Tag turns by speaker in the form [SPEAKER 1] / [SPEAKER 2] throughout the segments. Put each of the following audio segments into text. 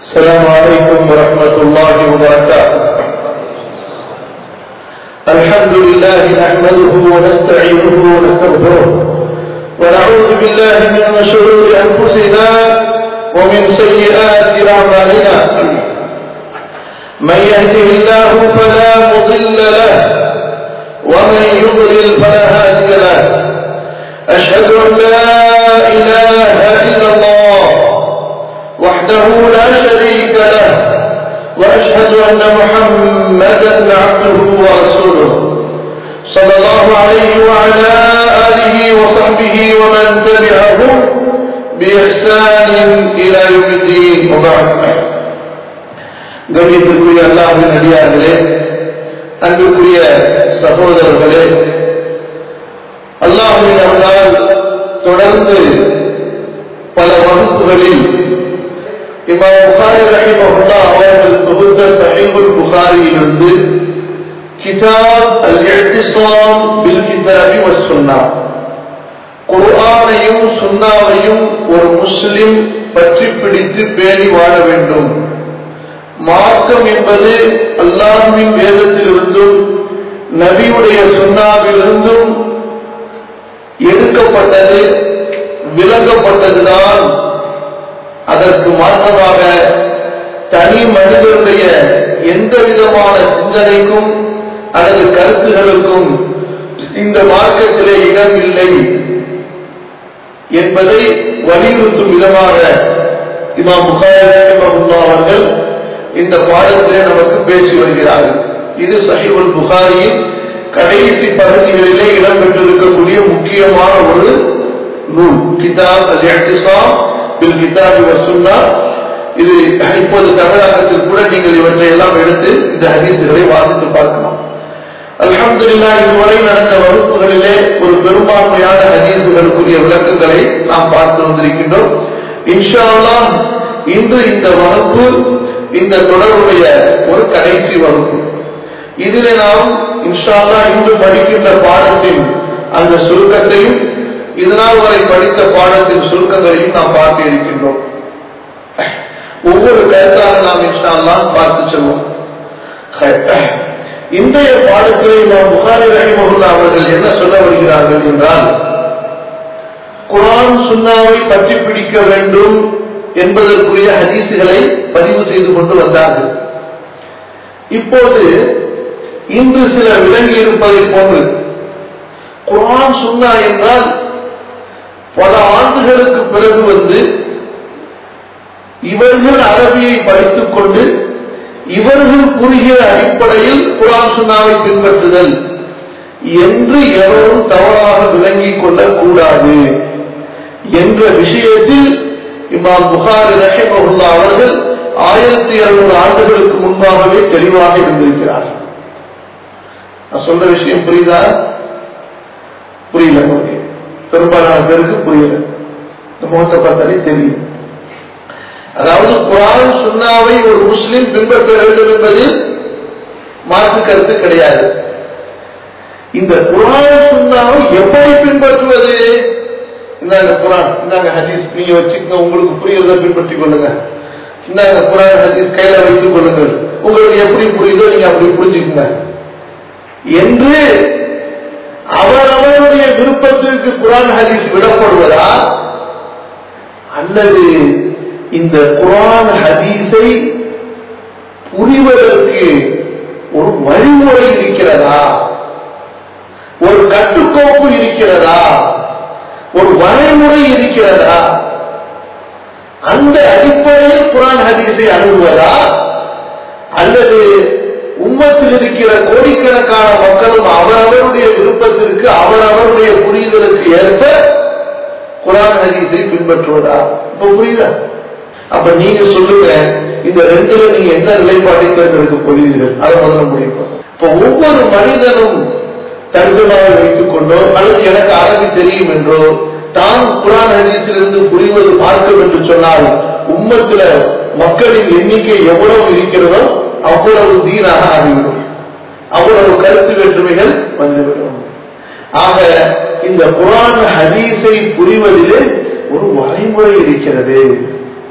[SPEAKER 1] السلام عليكم ورحمة الله وبركاته الحمد لله نحمده ونستعينه ونستغفره ونعوذ بالله من شرور أنفسنا ومن سيئات أعمالنا من يهده الله فلا مضل له ومن يضلل فلا هادي له أشهد أن لا إله إلا الله وحده لا شريك له وأشهد أن محمدا عبده ورسوله صلى الله عليه وعلى آله وصحبه ومن تبعهم بإحسان إلى يوم الدين وبعد கண்ணியத்திற்குரிய அல்லாஹின் அடியார்களே அன்புக்குரிய சகோதரர்களே அல்லாஹின் அருளால் தொடர்ந்து பல வகுப்புகளில் இமாம் புகாரி ரஹிமஹுல்லா அவர்கள் தொகுத்த சஹீபுல் புகாரியிலிருந்து கிதாப் அல் இஹ்திஸாம் பில் கிதாபி வஸ் சுன்னா குர்ஆனையும் சுன்னாவையும் ஒரு முஸ்லிம் பற்றி பிடித்து பேணி வாழ வேண்டும் மார்க்கம் என்பது அல்லாஹ்வின் வேதத்திலிருந்தும் நபியுடைய சுன்னாவிலிருந்தும் எடுக்கப்பட்டது விளங்கப்பட்டதுதான் அதற்கு மாற்றமாக தனி மனிதனுடைய எந்த விதமான சிந்தனைக்கும் அல்லது கருத்துகளுக்கும் இந்த மார்க்கத்திலே இடம் இல்லை என்பதை வலியுறுத்தும் விதமாக இமாம் புகாரி அவர்கள் இந்த பாடத்திலே நமக்கு பேசி வருகிறார்கள் இது சஹிபுல் புகாரியின் கடைசி பகுதிகளிலே இடம்பெற்றிருக்கக்கூடிய முக்கியமான ஒரு நூல் கிதாப் அல் இஹ்திஸாம் பில் கிதாபி வசுன்னா இது இப்போது தமிழகத்தில் கூட நீங்கள் இவற்றை எல்லாம் எடுத்து இந்த ஹதீசுகளை வாசித்து பார்க்கலாம் அல்ஹம்துலில்லா இதுவரை நடந்த வகுப்புகளிலே ஒரு பெரும்பான்மையான ஹதீசுகளுக்குரிய விளக்கங்களை நாம் பார்த்து வந்திருக்கின்றோம் இன்ஷா அல்லாஹ் இன்று இந்த வகுப்பு இந்த தொடர்புடைய ஒரு கடைசி வகுப்பு இதில் நாம் இன்ஷா அல்லாஹ் இன்று படிக்கின்ற பாடத்தின் அந்த சுருக்கத்தையும் இதனால் வரை படித்த பாடத்தின் சுருக்கங்களையும் நாம் பார்த்து இருக்கின்றோம் ஒவ்வொரு கருத்தாக நாம் இன்ஷால்லாம் பார்த்து செல்வோம் இன்றைய பாடத்தில் நாம் புகாரி ரஹிமகுல்லா அவர்கள் என்ன சொல்ல வருகிறார்கள் என்றால் குரான் சுன்னாவை பற்றி பிடிக்க வேண்டும் என்பதற்குரிய ஹதீசுகளை பதிவு செய்து கொண்டு வந்தார்கள் இப்போது இன்று சிலர் விளங்கி இருப்பதை போன்று குரான் சுன்னா என்றால் பல ஆண்டுகளுக்கு பிறகு வந்து இவர்கள் அரபியை படித்துக் கொண்டு இவர்கள் கூறுகிற அடிப்படையில் குரான் சுன்னாவை பின்பற்றுதல் என்று எவரும் தவறாக விளங்கிக் கொள்ளக்கூடாது என்ற விஷயத்தில் இமாம் புகாரி ரஹிமஹுல்லா அவர்கள் ஆயிரத்தி இருநூறு ஆண்டுகளுக்கு முன்பாகவே தெளிவாக இருந்திருக்கிறார் நான் சொல்ற விஷயம் புரியுதா புரியல உங்களுக்கு பெரும்பாலான பேருக்கு புரியல இந்த முகத்தை பார்த்தாலே தெரியும் அதாவது குரான் சுண்ணாவை ஒரு முஸ்லிம் பின்பற்ற வேண்டும் என்பது மாற்று கருத்து கிடையாது இந்த குரான் சுண்ணாவை எப்படி பின்பற்றுவது இந்தாங்க குரான் இந்தாங்க ஹதீஸ் நீங்க வச்சுக்கோங்க உங்களுக்கு புரியுறத பின்பற்றிக் கொள்ளுங்க இந்தாங்க குரான் ஹதீஸ் கையில வைத்துக் கொள்ளுங்கள் உங்களுக்கு எப்படி புரியுதோ நீங்க அப்படி புரிஞ்சுக்கோங்க என்று அவரவருடைய விருப்பத்திற்கு குரான் ஹதீஸ் விடப்படுவதா அல்லது இந்த குரான் ஹதீஸை புரிவதற்கு ஒரு வழிமுறை இருக்கிறதா ஒரு கட்டுக்கோப்பு இருக்கிறதா ஒரு வரைமுறை இருக்கிறதா அந்த அடிப்படையில் குரான் ஹதீஸை அணுகுவதா அல்லது உம்மத்தில் இருக்கிற கோடிக்கணக்கான மக்களும் அவரவருடைய விருப்பத்திற்கு அவரவருடைய புரிதலுக்கு ஏற்ப குரான் ஹதீஸை பின்பற்றுவதா இப்ப புரியுதா அப்ப நீங்க சொல்லுங்க இந்த ரெண்டுல நீங்க என்ன நிலைப்பாட்டை தேர்ந்தெடுக்க போகிறீர்கள் அதை முதல்ல முடியும் இப்ப ஒவ்வொரு மனிதனும் தர்ஜமாவை வைத்துக் கொண்டோ அல்லது எனக்கு அரபி தெரியும் என்றோ தான் குரான் ஹதீஸிலிருந்து புரிவது பார்க்கும் என்று சொன்னால் உம்மத்துல மக்களின் எண்ணிக்கை எவ்வளவு இருக்கிறதோ அவ்வளவு தீனாக ஆகிவிடும் அவ்வளவு கருத்து வேற்றுமைகள் வந்துவிடும் ஆக இந்த குரான் ஹதீஸை புரிவதிலே ஒரு வரைமுறை இருக்கிறது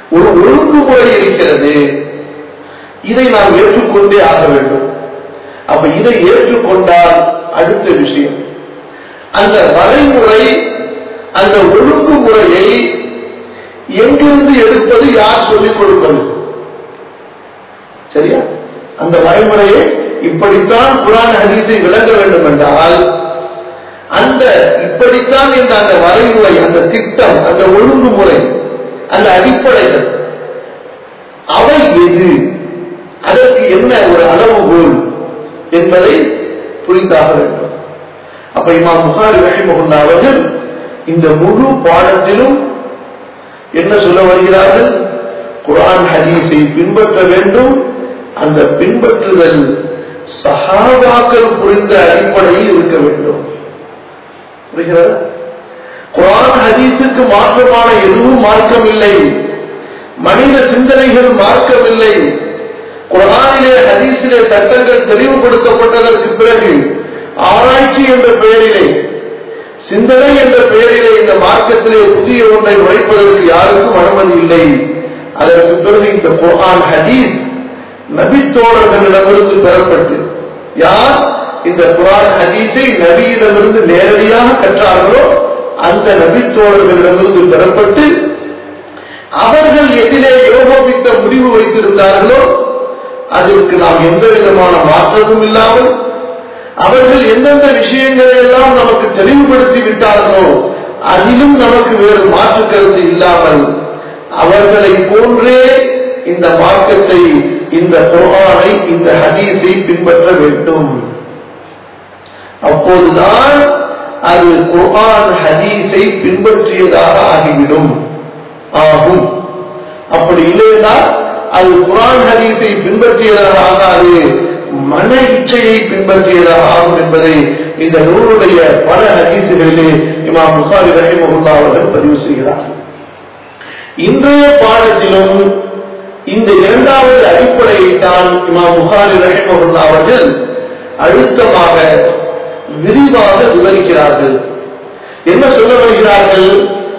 [SPEAKER 1] ஒரு ஒழுங்குமுறை இருக்கிறது இதை நாம் ஏற்றுக்கொண்டே ஆக வேண்டும் அப்ப இதை ஏற்றுக்கொண்டால் அடுத்த விஷயம் அந்த வரைமுறை அந்த ஒழுங்குமுறையை எங்கிருந்து எடுப்பது யார் சொல்லிக் கொடுப்பது சரியா அந்த வரைமுறையை இப்படித்தான் குரான் ஹதீஸை விளங்க வேண்டும் என்றால் அந்த இப்படித்தான் என்ற அந்த வரைமுறை அந்த திட்டம் அந்த ஒழுங்குமுறை அந்த அடிப்படைகள் அவை எது அதற்கு என்ன ஒரு அளவுகோல் என்பதை புரிந்தாக வேண்டும் அப்ப இமாம் புகாரி ரஹிமகுல்லா அவர்கள் இந்த முழு பாடத்திலும் என்ன சொல்ல வருகிறார்கள் குரான் ஹதீஸை பின்பற்ற வேண்டும் அந்த பின்பற்றுதல் சஹாபாக்கள் புரிந்த அடிப்படையில் இருக்க வேண்டும் புரிகிறது குரான் ஹதீஸுக்கு மாற்றமான எதுவும் மார்க்கமில்லை மனித சிந்தனைகள் மார்க்கமில்லை குரானிலே ஹதீஸிலே சட்டங்கள் தெளிவுபடுத்தப்பட்டதற்கு பிறகு ஆராய்ச்சி என்ற பெயரிலே சிந்தனை என்ற பெயரிலே இந்த மார்க்கத்திலே புதிய ஒன்றை நுழைப்பதற்கு யாருக்கும் அனுமதி இல்லை அதற்கு பிறகு இந்த குரான் ஹதீஸ் நபித்தோழர்களிடமிருந்து பெறப்பட்டு யார் இந்த குரான் ஹதீஸை நபியிடமிருந்து நேரடியாக கற்றார்களோ அந்த நபித்தோழர்களிடமிருந்து பெறப்பட்டு அவர்கள் எதிலே யோகமித்த முடிவு வைத்திருந்தார்களோ அதற்கு நாம் எந்த விதமான மாற்றமும் இல்லாமல் அவர்கள் எந்தெந்த விஷயங்களை எல்லாம் நமக்கு தெளிவுபடுத்தி விட்டார்களோ அதிலும் நமக்கு வேறு மாற்று கருத்து இல்லாமல் அவர்களை போன்றே இந்த மார்க்கத்தை இந்த குரானை இந்த ஹதீஸை பின்பற்ற வேண்டும் அப்போதுதான் அது குரான் ஹதீஸை பின்பற்றியதாக ஆகிவிடும் ஆகும் அப்படி இல்லைன்னா அது குரான் ஹதீஸை பின்பற்றியதாக ஆகாது மன இச்சையை பின்பற்றியதாக ஆகும் என்பதை இந்த நூலுடைய பல ஹதீசுகளிலே இமாம் புகாரி ரஹிமகுல்லா அவர்கள் பதிவு செய்கிறார்கள் இன்றைய பாடத்திலும் இந்த இரண்டாவது அடிப்படையை தான் இமாம் புகாரி ரஹிமகுல்லா அவர்கள் அழுத்தமாக விரிவாக விவரிக்கிறார்கள் என்ன சொல்ல வருகிறார்கள்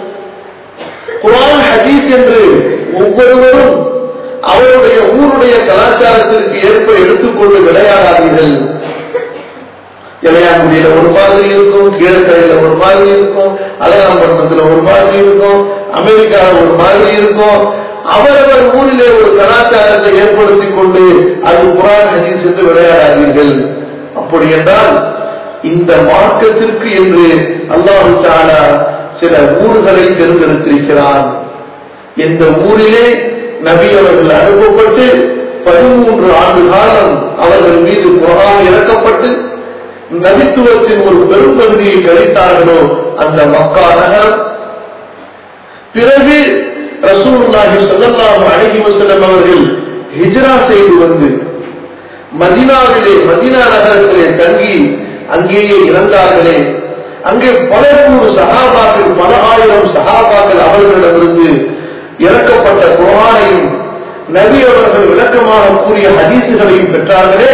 [SPEAKER 1] குரான் ஹதீஸ் என்று ஒவ்வொருவரும் அவருடைய ஊருடைய கலாச்சாரத்திற்கு ஏற்ப எடுத்துக்கொண்டு விளையாடாதீர்கள் இளையாங்குடியில ஒரு மாதிரி இருக்கும் கீழக்கரையில ஒரு மாதிரி இருக்கும் அலகாம்பட்டினத்துல ஒரு மாதிரி இருக்கும் அமெரிக்காவில் ஒரு மாதிரி இருக்கும் அவரவர் ஊரிலே ஒரு கலாச்சாரத்தை ஏற்படுத்திக் கொண்டு அது குரான் ஹதீஸ் என்று விளையாடாதீர்கள் அப்படி என்றால் இந்த மார்க்கத்திற்கு என்று அல்லாஹு தாலா சில ஊர்களை தேர்ந்தெடுத்திருக்கிறான் எந்த ஊரிலே நபி அவர்கள் அனுப்பப்பட்டு பதிமூன்று ஆண்டு காலம் அவர்கள் மீது குரான் இறக்கப்பட்டு நபித்துவத்தின் ஒரு பெரும் பகுதியை கழித்தார்களோ அந்த மக்கா நகரம் பிறகு ரசூலுல்லாஹி ஸல்லல்லாஹு அலைஹி வஸல்லம் அவர்கள் ஹிஜ்ரா செய்து வந்து மதீனாவிலே மதீனா நகரத்திலே தங்கி அங்கேயே இறந்தார்களே அங்கே பல நூறு சகாபாக்கள் பல ஆயிரம் சகாபாக்கள் அவர்களிடமிருந்து இறக்கப்பட்ட குரானையும் நபி அவர்கள் விளக்கமாக கூறிய ஹதீசுகளையும் பெற்றார்களே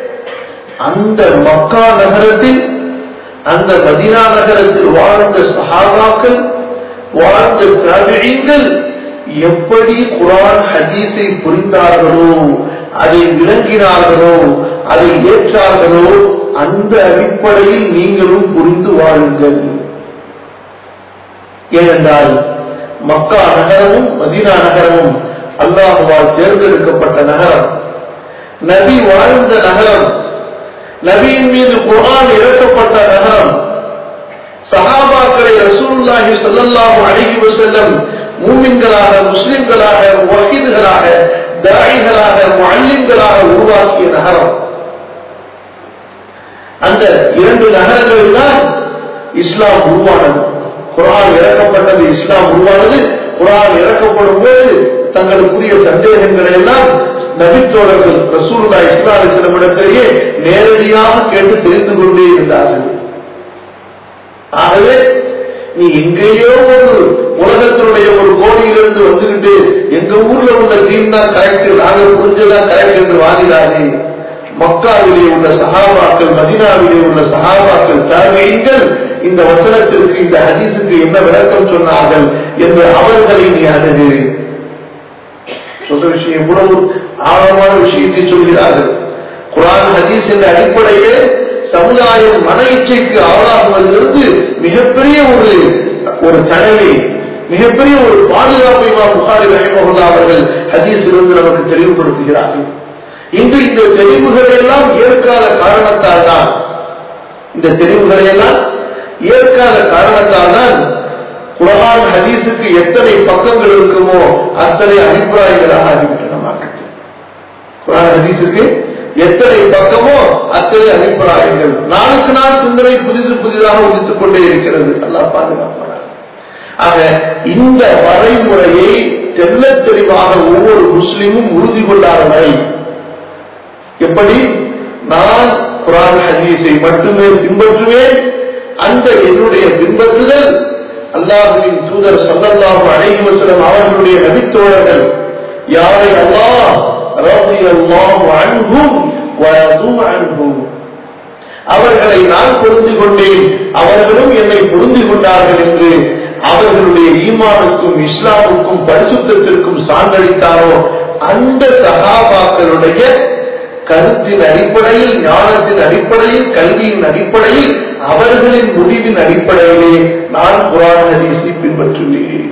[SPEAKER 1] அந்த மக்கா நகரத்தில் அந்த மதீனா நகரத்தில் வாழ்ந்த சஹாபாக்கள் வாழ்ந்த திராவிடங்கள் எப்படி குரான் ஹதீஸை புரிந்தார்களோ அதை விளங்கினார்களோ அதை ஏற்றார்களோ அந்த அடிப்படையில் நீங்களும் புரிந்து வாழுங்கள் ஏனென்றால் மக்கா நகரமும் மதீனா நகரமும் அல்லாஹுவால் தேர்ந்தெடுக்கப்பட்ட நகரம் நபி வாழ்ந்த நகரம் நபியின் மீது குரான் இறக்கப்பட்ட நகரம் சஹாபாக்களை ரசூலுல்லாஹி ஸல்லல்லாஹு அலைஹி வஸல்லம் மூமின்களாக முஸ்லிம்களாக வஹீதுகளாக தாயிகளாக முஅல்லிம்களாக உருவாக்கிய நகரம் அந்த இரண்டு நகரங்களில் தான் இஸ்லாம் உருவானது குரான் இறக்கப்பட்டது இஸ்லாம் உருவானது குரான் இறக்கப்படும் போது தங்களுக்குரிய சந்தேகங்களை எல்லாம் நபித்தோழர்கள் ரசூல்லா இஸ்லாமிடம் இடத்திலேயே நேரடியாக கேட்டு தெரிந்து கொண்டே இருந்தார்கள் ஆகவே நீ எங்கேயோ ஒரு உலகத்தினுடைய ஒரு கோடியிலிருந்து வந்துகிட்டு எங்க ஊர்ல உள்ள தீன் தான் கரெக்ட் நாங்க புரிஞ்சதான் கரெக்ட் என்று வாதிடாதே மக்காவிலே உள்ள சஹாபாக்கள் மதினாவிலே உள்ள சஹாபாக்கள் தாவியங்கள் இந்த வசனத்திற்கு இந்த ஹதீஸுக்கு என்ன விளக்கம் சொன்னார்கள் என்று அவர்களை நீ அணுகு சொல்ற விஷயம் இவ்வளவு ஆழமான விஷயத்தை சொல்கிறார்கள் குரான் ஹதீஸ் என்ற அடிப்படையிலே சமுதாயம் மன இச்சைக்கு ஆளாகுவதிலிருந்து மிகப்பெரிய ஒரு ஒரு தடவை மிகப்பெரிய ஒரு பாதுகாப்பை இமாம் புகாரி ரஹிமஹுல்லா அவர்கள் ஹதீஸிலிருந்து நமக்கு தெளிவுபடுத்துகிறார்கள் இன்று இந்த தெளிவுகளை எல்லாம் ஏற்காத காரணத்தால் தான் இந்த தெளிவுகளை எல்லாம் ஏற்காத காரணத்தால் தான் குரான் ஹதீஸுக்கு எத்தனை பக்கங்கள் இருக்குமோ அத்தனை அபிப்பிராயங்களாக ஆகிவிட்டன மார்க்கெட்டில் குரான் ஹதீஸுக்கு எத்தனை பக்கமோ அத்தனை அபிப்பிராயங்கள் நாளுக்கு நாள் சிந்தனை புதிது புதிதாக உதித்துக் கொண்டே இருக்கிறது அல்லா பாதுகாப்பானார் ஆக இந்த வரைமுறையை தெல்ல தெளிவாக ஒவ்வொரு முஸ்லீமும் உறுதி கொள்ளாத வரை எப்படி நான் குரான் ஹதீஸை மட்டுமே பின்பற்றுவேன் அந்த என்னுடைய பின்பற்றுதல் அல்லாஹுவின் தூதர் சல்லல்லாஹு அலைஹி வஸல்லம் அவர்களுடைய நபித்தோழர்கள் யாரை அல்லாஹ் ரலியல்லாஹு அன்ஹும் வரது அன்ஹும் அவர்களை நான் பொருந்தி கொண்டேன் அவர்களும் என்னை பொருந்தி கொண்டார்கள் என்று அவர்களுடைய ஈமானுக்கும் இஸ்லாமுக்கும் பரிசுத்திற்கும் சான்றளித்தாரோ அந்த சகாபாக்களுடைய கருத்தின் அடிப்படையில் ஞானத்தின் அடிப்படையில் கல்வியின் அடிப்படையில் அவர்களின் முடிவின் அடிப்படையிலே நான் குரான் ஹதீஸை பின்பற்றுவேன்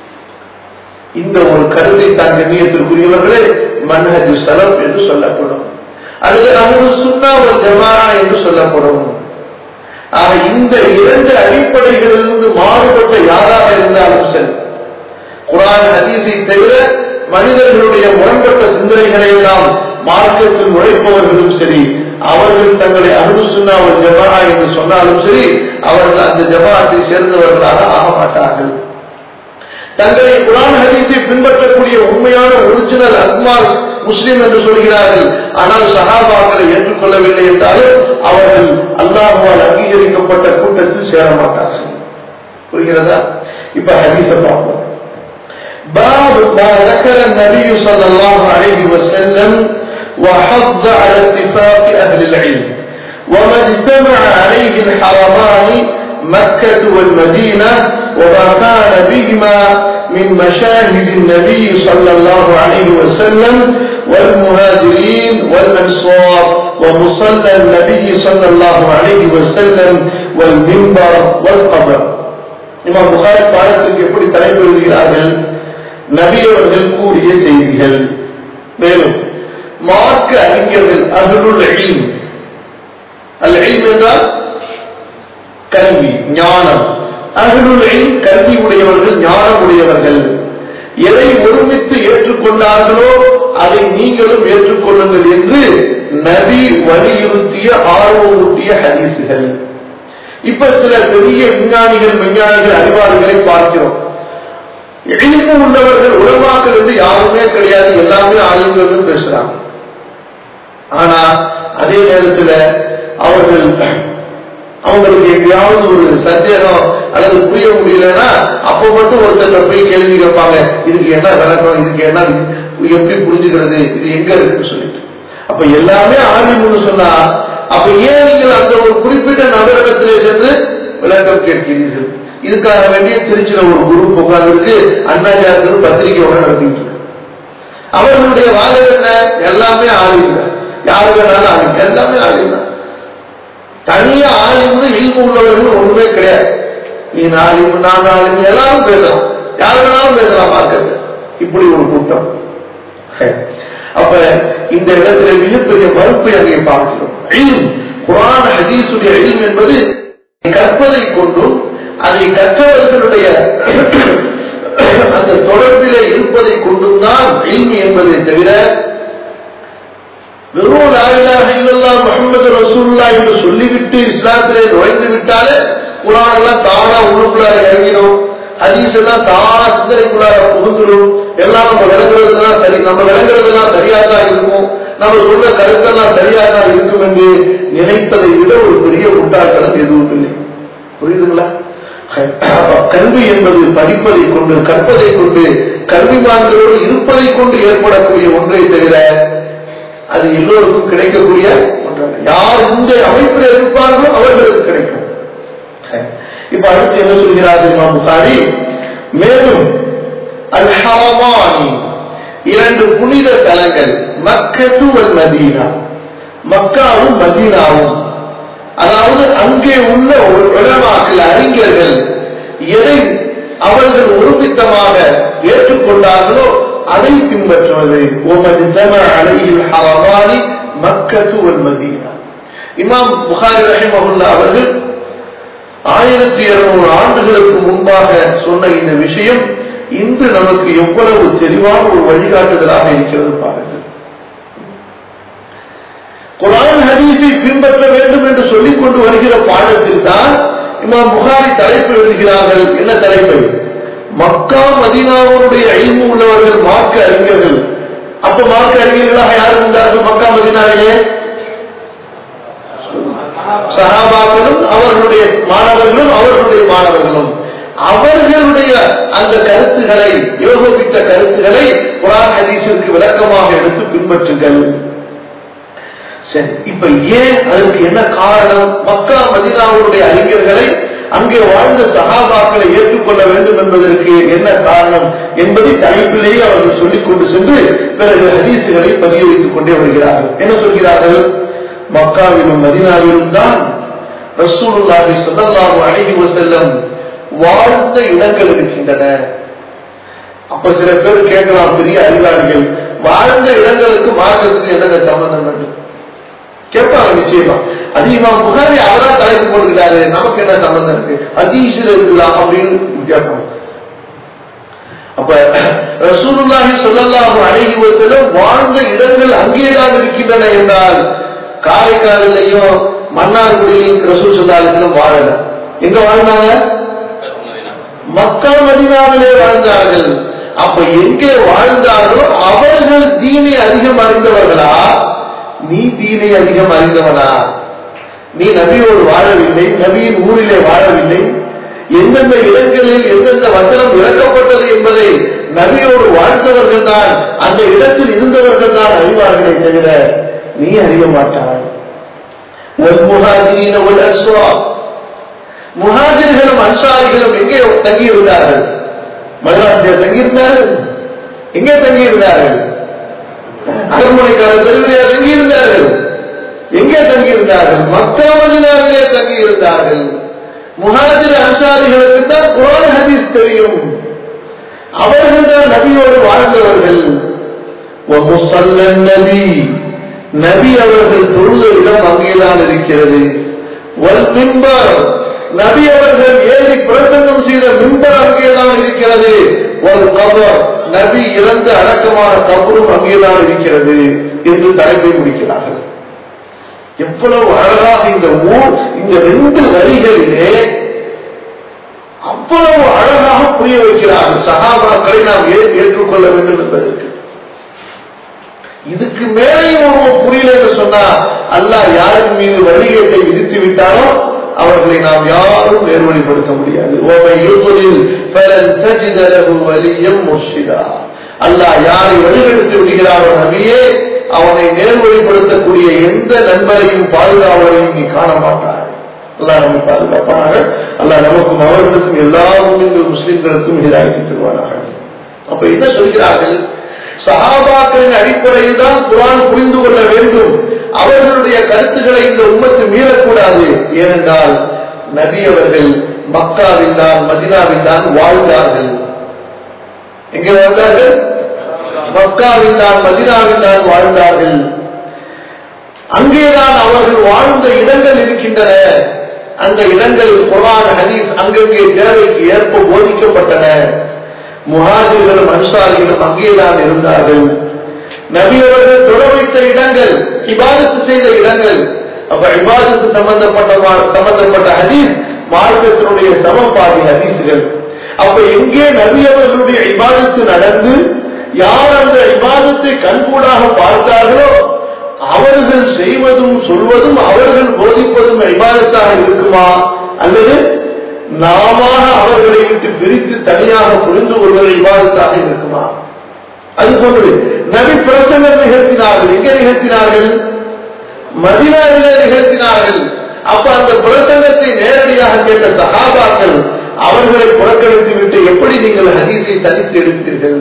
[SPEAKER 1] இந்த ஒரு கருத்தை தான் கண்ணியத்திற்குரியவர்களே மன்ஹஜு சலப் என்று சொல்லப்படும் அல்லது அகரு சுன்னா ஒரு ஜமா என்று சொல்லப்படும் ஆக இந்த இரண்டு அடிப்படைகளிலிருந்து மாறுபட்ட யாராக இருந்தாலும் சரி குரான் ஹதீஸை தவிர மனிதர்களுடைய முரண்பட்ட சிந்தனைகளை எல்லாம் மார்க்கத்தில் உழைப்பவர்களும் சரி அவர்கள் தங்களை அருள் சுன்னா ஒரு ஜமா என்று சொன்னாலும் சரி அவர்கள் அந்த ஜமாத்தை சேர்ந்தவர்களாக ஆக மாட்டார்கள் தங்களை குரான் ஹதீஸை பின்பற்றக்கூடிய உண்மையான ஒரிஜினல் அக்மால் முஸ்லிம் என்று சொல்கிறார்கள் ஆனால் சஹாபாக்களை ஏற்றுக்கொள்ளவில்லை என்றாலும் அவர்கள் அல்லாஹால் அங்கீகரிக்கப்பட்ட கூட்டத்தில் சேர மாட்டார்கள் புரிகிறதா இப்ப ஹதீஸை பார்ப்போம் باب ما ذكر النبي صلى الله عليه وسلم وحض على اتفاق أهل العلم وما اجتمع عليه الحرمان مكة والمدينة وما كان بهما من مشاهد النبي صلى الله عليه وسلم والمهاجرين والأنصار ومصلى النبي صلى الله عليه وسلم والمنبر والقبر இமாம் புகாரி பாடத்துக்கு எப்படி தலைப்பு எழுதுகிறார்கள் நபி அவர்கள் கூறிய செய்திகள் மேலும் மார்க்க அறிஞர்கள் அகலுள் எழில் அல் எழில் என்றால் கல்வி ஞானம் அகலுள் எழில் கல்வி உடையவர்கள் ஞானம் உடையவர்கள் எதை ஒருமித்து ஏற்றுக்கொண்டார்களோ அதை நீங்களும் ஏற்றுக்கொள்ளுங்கள் என்று நபி வலியுறுத்திய ஆர்வமூட்டிய ஹதீசுகள் இப்ப சில பெரிய விஞ்ஞானிகள் விஞ்ஞானிகள் அறிவாளிகளை பார்க்கிறோம் எளிமை உள்ளவர்கள் உலமாக்கள் என்று யாருமே கிடையாது எல்லாமே ஆளுங்கள்னு பேசுறாங்க ஆனா அதே நேரத்தில் அவர்கள் அவங்களுக்கு எங்கேயாவது ஒரு சந்தேகம் அல்லது புரிய முடியலன்னா அப்ப மட்டும் ஒருத்தர் போய் கேள்வி கேட்பாங்க இதுக்கு என்ன விளக்கம் இதுக்கு என்ன எப்படி புரிஞ்சுக்கிறது இது எங்க இருக்குன்னு சொல்லிட்டு அப்ப எல்லாமே ஆலிமுன்னு சொன்னா அப்ப ஏன் நீங்கள் அந்த ஒரு குறிப்பிட்ட நகரகத்திலே சென்று விளக்கம் கேட்கிறீர்கள் இதுக்காக வேண்டிய திருச்சியில ஒரு குரூப் உட்கார்ந்துருக்கு அண்ணாச்சாரத்தில் பத்திரிகையோட நடத்திட்டு இருக்கு அவர்களுடைய வாதம் என்ன எல்லாமே ஆலிங்க யாரு வேணாலும் ஆலிங்க எல்லாமே ஆலிங்க தனியா ஆலிம்னு இல்மு உள்ளவர்கள் ஒண்ணுமே கிடையாது நீ ஆலிம் நான் ஆலிம் எல்லாரும் பேசலாம் யார் வேணாலும் பேசலாம் மார்க்கத்து இப்படி ஒரு கூட்டம் அப்ப இந்த இடத்துல மிகப்பெரிய மறுப்பை அங்கே பார்க்கிறோம் குரான் ஹதீசுடைய இல்ம் என்பது கற்பதை கொண்டும் அதை கற்றவர்களுடைய அந்த தொடர்பிலே இருப்பதை கொண்டும் தான் இல்மி என்பதை தவிர வெறும் லாயிலாக இல்லல்லாம் முகமது ரசூல்லா என்று சொல்லிவிட்டு இஸ்லாத்திலே நுழைந்து விட்டாலே குரான் எல்லாம் தானா உள்ளுக்குள்ளார இறங்கிடும் ஹதீஸ் எல்லாம் தானா சிந்தனைக்குள்ளார புகுந்துடும் எல்லாம் நம்ம விளங்குறதுலாம் சரி நம்ம விளங்குறதுலாம் சரியா தான் இருக்கும் நம்ம சொல்ற கருத்தெல்லாம் சரியா தான் இருக்கும் என்று நினைப்பதை விட ஒரு பெரிய முட்டாள்தனம் எதுவும் இல்லை புரியுதுங்களா கல்வி என்பது படிப்பதை கொண்டு கற்பதை கொண்டு கல்விமான்களோடு இருப்பதை கொண்டு ஏற்படக்கூடிய ஒன்றை தவிர அது எல்லோருக்கும் கிடைக்கக்கூடிய ஒன்றாக யார் இந்த அமைப்பில் இருப்பார்களோ அவர்களுக்கு கிடைக்கும் இப்ப அடுத்து என்ன சொல்கிறார்கள் இமாம் புகாரி மேலும் அல் ஹரமானி இரண்டு புனித தலங்கள் மக்கத்து வல் மதீனா மக்காவும் மதீனாவும் அதாவது அங்கே உள்ள ஒரு உலமாக்கள் அறிஞர்கள் எதை அவர்கள் ஒருமித்தமாக ஏற்றுக்கொண்டார்களோ அதை பின்பற்றுவது உமது ஜம அலையில் ஹரமானி மக்கத்து வல் மதீனா இமாம் புகாரி ரஹிமஹுல்லா அவர்கள் ஆயிரத்தி இருநூறு ஆண்டுகளுக்கு முன்பாக சொன்ன இந்த விஷயம் இன்று நமக்கு எவ்வளவு தெளிவான ஒரு வழிகாட்டுதலாக இருக்கிறது பாருங்கள் குரான் ஹதீஸை பின்பற்ற வேண்டும் என்று சொல்லிக் கொண்டு வருகிற பாடத்தில் தான் இமாம் புகாரி தலைப்பு எழுதுகிறார்கள் என்ன தலைப்பு மக்கா மதீனாவுடைய அழிவு உள்ளவர்கள் மார்க்க அறிஞர்கள் அப்ப மார்க்க அறிஞர்களாக யார் இருந்தார்கள் மக்கா மதீனாவிலே சகாபாக்களும் அவர்களுடைய மாணவர்களும் அவர்களுடைய மாணவர்களும் அவர்களுடைய அந்த கருத்துக்களை யோகபித்த கருத்துக்களை குரான் ஹதீஸிற்கு விளக்கமாக எடுத்து பின்பற்றுங்கள் சரி இப்ப ஏன் அதற்கு என்ன காரணம் மக்கா மதினாவுடைய அறிஞர்களை அங்கே வாழ்ந்த சகாபாக்களை ஏற்றுக்கொள்ள வேண்டும் என்பதற்கு என்ன காரணம் என்பதை தலைப்பிலேயே அவர்கள் சொல்லிக் கொண்டு சென்று பிறகு ஹதீசுகளை பதிய வைத்துக் கொண்டே வருகிறார்கள் என்ன சொல்கிறார்கள் மக்காவிலும் மதினாவிலும் தான் ரசூலுல்லாஹி ஸல்லல்லாஹு அலைஹி வஸல்லம் வாழ்ந்த இடங்கள் இருக்கின்றன அப்ப சில பேர் கேட்கலாம் பெரிய அறிவாளிகள் வாழ்ந்த இடங்களுக்கு மார்க்கத்துக்கு என்னங்க சம்பந்தம் என்று கேட்பாங்க நிச்சயமா அதிகமா புகாரி அவரா தலைப்பு போட்டுக்கிறாரு நமக்கு என்ன சம்பந்தம் இருக்கு அதீசில இருக்கலாம் அப்படின்னு கேட்பாங்க அப்ப ரசூலுல்லாஹி ஸல்லல்லாஹு அலைஹி வஸல்லம் வாழ்ந்த இடங்கள் அங்கேதான் இருக்கின்றன என்றால் காரைக்காலிலையும் மன்னார்குடியிலும் ரசூல் ஸல்லல்லாஹு அலைஹி வஸல்லம் வாழல எங்க வாழ்ந்தாங்க மக்கா மதினாவிலே வாழ்ந்தார்கள் அப்ப எங்கே வாழ்ந்தார்களோ அவர்கள் தீனை அதிகம் அறிந்தவர்களா நீ தீனை அதிகம் அறிந்தவனா நீ நபியோடு வாழவில்லை நபியின் ஊரிலே வாழவில்லை எந்தெந்த இடங்களில் எந்தெந்த வசனம் இறக்கப்பட்டது என்பதை நபியோடு வாழ்ந்தவர்கள் தான் அந்த இடத்தில் இருந்தவர்கள் தான் அறிவார்களே தவிர நீ அறிய மாட்டாய் முஹாஜிர்களும் அன்சாரிகளும் எங்கே தங்கியிருந்தார்கள் மதராசியர் தங்கியிருந்தார்கள் எங்கே தங்கியிருந்தார்கள் அரண்மனைக்கார தெருவிலே தங்கியிருந்தார்கள் எங்கே தங்கியிருந்தார்கள் மக்கா மதினாவிலே தங்கியிருந்தார்கள் முஹாஜிர் அன்சாரிகளுக்கு தான் குரான் ஹதீஸ் தெரியும் அவர்கள் தான் நபியோடு வாழ்ந்தவர்கள் நபி நபி அவர்கள் தொழுத இடம் அங்கேதான் இருக்கிறது வல் மின்பர் நபி அவர்கள் ஏறி பிரசங்கம் செய்த மின்பர் அங்கேதான் இருக்கிறது ஒரு கபர் நபி இறந்த அடக்கமான கபரும் அங்கேதான் இருக்கிறது என்று தலைப்பை முடிக்கிறார்கள் எவ்வளவு அழகாக இந்த ஊர் இந்த ரெண்டு வரிகளிலே அவ்வளவு அழகாக புரிய வைக்கிறார்கள் சகாபாக்களை நாம் ஏன் ஏற்றுக்கொள்ள வேண்டும் என்பதற்கு இதுக்கு மேலேயும் ஒருவன் புரியல என்று சொன்னா அல்லாஹ் யாரின் மீது வழிகேட்டை விதித்து விட்டாரோ அவர்களை நாம் யாரும் நேர்வழிப்படுத்த முடியாது ஓமை யூசுலில் பலன் தஜிதரகு வலியம் முர்ஷிதா அல்லாஹ் யாரை வழிகெடுத்து விடுகிறாரோ நபியே அவனை நேர்வழிப்படுத்தக்கூடிய எந்த நண்பரையும் பாதுகாவலையும் நீ காண மாட்டார் அல்லாஹ் நம்மை பாதுகாப்பானாக அல்லாஹ் நமக்கும் அவர்களுக்கும் எல்லா முஸ்லிம்களுக்கும் இதாக்கி தருவானாக அப்ப என்ன சொல்கிறார்கள் சஹாபாக்களின் அடிப்படையில் தான் குரான் புரிந்து கொள்ள வேண்டும் அவர்களுடைய கருத்துக்களை இந்த உம்மத்து மீறக்கூடாது ஏனென்றால் நபி அவர்கள் மக்காவில் தான் மதினாவில் தான் வாழ்ந்தார்கள் எங்கே வாழ்ந்தார்கள் மக்காவில் தான் மதினாவில் தான் வாழ்ந்தார்கள் அங்கேதான் அவர்கள் வாழ்ந்த இடங்கள் இருக்கின்றன அந்த இடங்களில் குரான் ஹதீஸ் அங்கங்கே தேவைக்கு ஏற்ப போதிக்கப்பட்டன முஹாஜிர்களும் அன்சாரிகளும் அங்கேதான் இருந்தார்கள் நபி அவர்கள் தொட வைத்த இடங்கள் இபாதத்து செய்த இடங்கள் அப்ப இபாதத்து சம்பந்தப்பட்ட சம்பந்தப்பட்ட ஹதீஸ் மார்க்கத்தினுடைய சமபாதி ஹதீஸ்கள் அப்ப எங்கே நபி அவர்களுடைய இபாதத்து நடந்து யார் அந்த இபாதத்தை கண்கூடாக பார்த்தார்களோ அவர்கள் செய்வதும் சொல்வதும் அவர்கள் போதிப்பதும் இபாதத்தாக இருக்குமா அல்லது நாம அவர்களை விட்டு பிரித்து தனியாக புரிந்து கொள்வது இபாதத்தாக இருக்குமா அது போன்று நபி பிரசங்கம் நிகழ்த்தினார்கள் எங்கே நிகழ்த்தினார்கள் மதினாவிலே நிகழ்த்தினார்கள் அப்ப அந்த பிரசங்கத்தை நேரடியாக கேட்ட சகாபாக்கள் அவர்களை புறக்கணித்து விட்டு எப்படி நீங்கள் ஹதீஸை தனித்து எடுப்பீர்கள்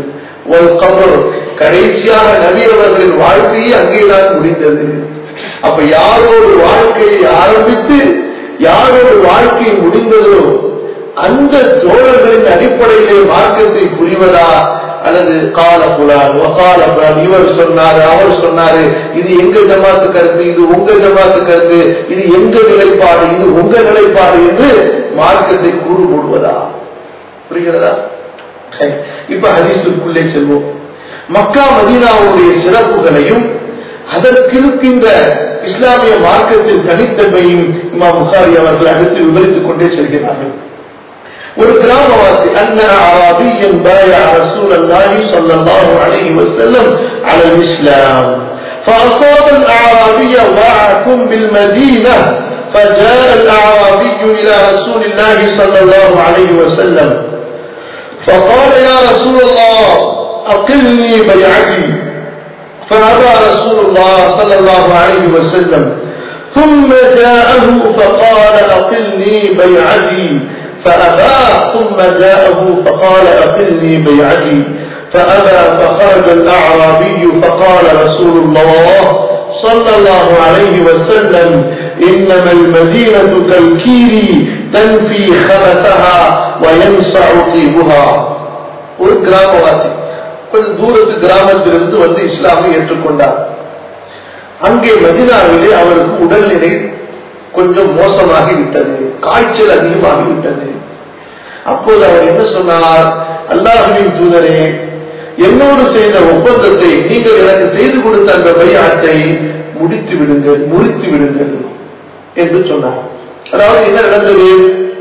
[SPEAKER 1] ஒரு கபர் கடைசியாக நபி அவர்களின் வாழ்க்கையே அங்கேதான் முடிந்தது அப்ப யாரோடு வாழ்க்கையை ஆரம்பித்து யாரோடு வாழ்க்கை முடிந்ததோ அந்த தோழர்களின் அடிப்படையிலே மார்க்கத்தை புரிவதா அல்லது கால புலான் வகால புலான் இவர் சொன்னாரு அவர் சொன்னாரு இது எங்க ஜமாத்து கருத்து இது உங்க ஜமாத்து கருத்து இது எங்க நிலைப்பாடு இது உங்க நிலைப்பாடு என்று மார்க்கத்தை கூறு போடுவதா புரிகிறதா சரி. இப்ப ஹதீஸுக்குள்ளே செல்வோம் மக்கா மதீனாவுடைய சிறப்புகளையும் அதற்கு இருக்கின்ற இஸ்லாமிய மார்க்கத்தின் தனித்தன்மையும் இமாம் புகாரி அவர்கள் அடுத்து விவரித்துக் கொண்டே செல்கிறார்கள் ஒரு கிராமவாசி அன்ன அராபியன் بايع رسول الله صلى الله عليه وسلم على الإسلام فأصاب الأعرابي وعك بالمدينة فجاء الأعرابي إلى رسول الله صلى الله عليه وسلم فقال يا رسول الله أقلني بيعتي فأبى رسول الله صلى الله عليه وسلم ثم جاءه فقال أقلني بيعتي فأبى ثم جاءه فقال أقلني بيعتي فأبى فخرج الأعرابي فقال رسول الله صلى الله عليه وسلم إنما المدينة كالكير تنفي خبثها وينصع طيبها ஒரு கிராமவாசி கொஞ்சம் தூரத்து கிராமத்திலிருந்து வந்து இஸ்லாமை ஏற்றுக்கொண்டார் அங்கே மதினாவிலே அவருக்கு உடல்நிலை கொஞ்சம் மோசமாகி விட்டது காய்ச்சல் அதிகமாகி விட்டது அப்போது அவர் என்ன சொன்னார் அல்லாஹுவின் தூதரே என்னோடு செய்த ஒப்பந்தத்தை நீங்கள் எனக்கு செய்து கொடுத்த அந்த பையாட்டை முடித்து விடுங்கள் முறித்து விடுங்கள் என்று சொன்னார் அதாவது என்ன நடந்தது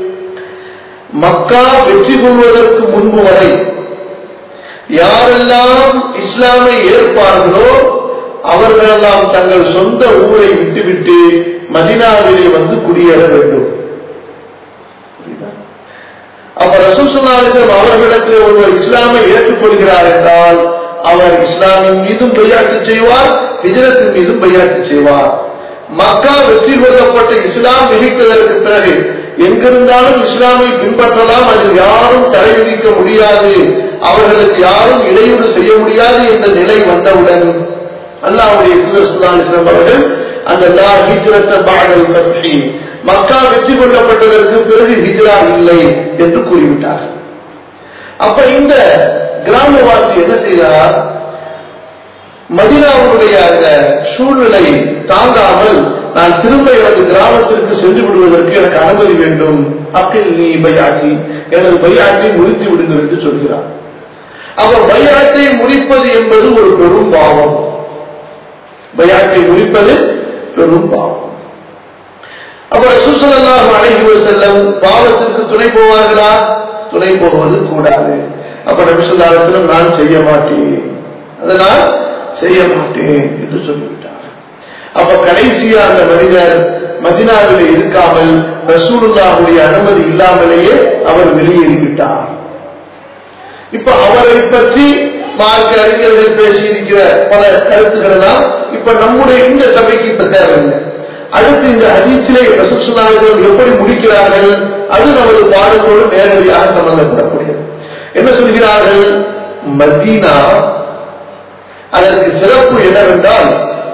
[SPEAKER 1] மக்கா வெற்றி கொள்வதற்கு முன்பு வரை யாரெல்லாம் இஸ்லாமை ஏற்பார்களோ அவர்களெல்லாம் தங்கள் சொந்த ஊரை விட்டுவிட்டு மதினாவிலே வந்து குடியேற வேண்டும் புரியுதா? அப்ப ரசூசனாலிசம் அவர்களிடத்தில் ஒருவர் இஸ்லாமை ஏற்றுக்கொள்கிறார் என்றால் அவர் இஸ்லாமின் மீதும் பையாட்டு செய்வார் ஹிஜரத்தின் மீதும் பையாட்டு செய்வார் மக்கா வெற்றி கொள்ளப்பட்ட இஸ்லாம் விதித்ததற்கு பிறகு எங்கிருந்தாலும் இஸ்லாமை பின்பற்றலாம் அதில் யாரும் தடை விதிக்க முடியாது அவர்களுக்கு யாரும் இடையூறு செய்ய முடியாது என்ற நிலை வந்தவுடன் அல்லாவுடைய இஸ்லாம் அவர்கள் அந்த லா ஹிஜ்ரத்த பாடல் பற்றி மக்கா வெற்றி கொள்ளப்பட்டதற்கு பிறகு ஹிஜ்ரா இல்லை என்று கூறிவிட்டார் அப்ப இந்த கிராமவாசி என்ன செய்தார் மதினாவுடைய அந்த சூழ்நிலை தாங்காமல் நான் திரும்ப எனது கிராமத்திற்கு சென்று விடுவதற்கு எனக்கு அனுமதி வேண்டும் அக்கில் நீ பையாற்றி எனது பையாட்டை முறித்து விடுங்கள் என்று சொல்கிறார் அவர் பையாட்டை முறிப்பது என்பது ஒரு பெரும் பாவம் பையாட்டை முறிப்பது பெரும் பாவம் அப்ப சுசலாக அழகி செல்லும் பாவத்திற்கு துணை போவார்களா துணை போவது கூடாது அப்ப நபிசுல்லாரத்திலும் நான் செய்ய மாட்டேன் அதனால் செய்ய மாட்டேன் என்று சொல்லிவிட்டார் அப்ப கடைசியா அந்த மனிதர் மதினாவிலே இருக்காமல் ரசூலுல்லாவுடைய அனுமதி இல்லாமலேயே அவர் வெளியேறிவிட்டார் இப்ப அவரை பற்றி மார்க்க அறிஞர்கள் பேசியிருக்கிற பல கருத்துக்கள் எல்லாம் இப்ப நம்முடைய இந்த சபைக்கு இப்ப தேவையில்லை அடுத்து இந்த ஹதீஸிலே ரசூலுல்லாஹிகள் எப்படி முடிக்கிறார்கள் அது நமது பாடத்தோடு நேரடியாக சம்பந்தப்படக்கூடியது என்ன சொல்கிறார்கள் மதீனா அதற்கு சிறப்பு என்னவென்றால்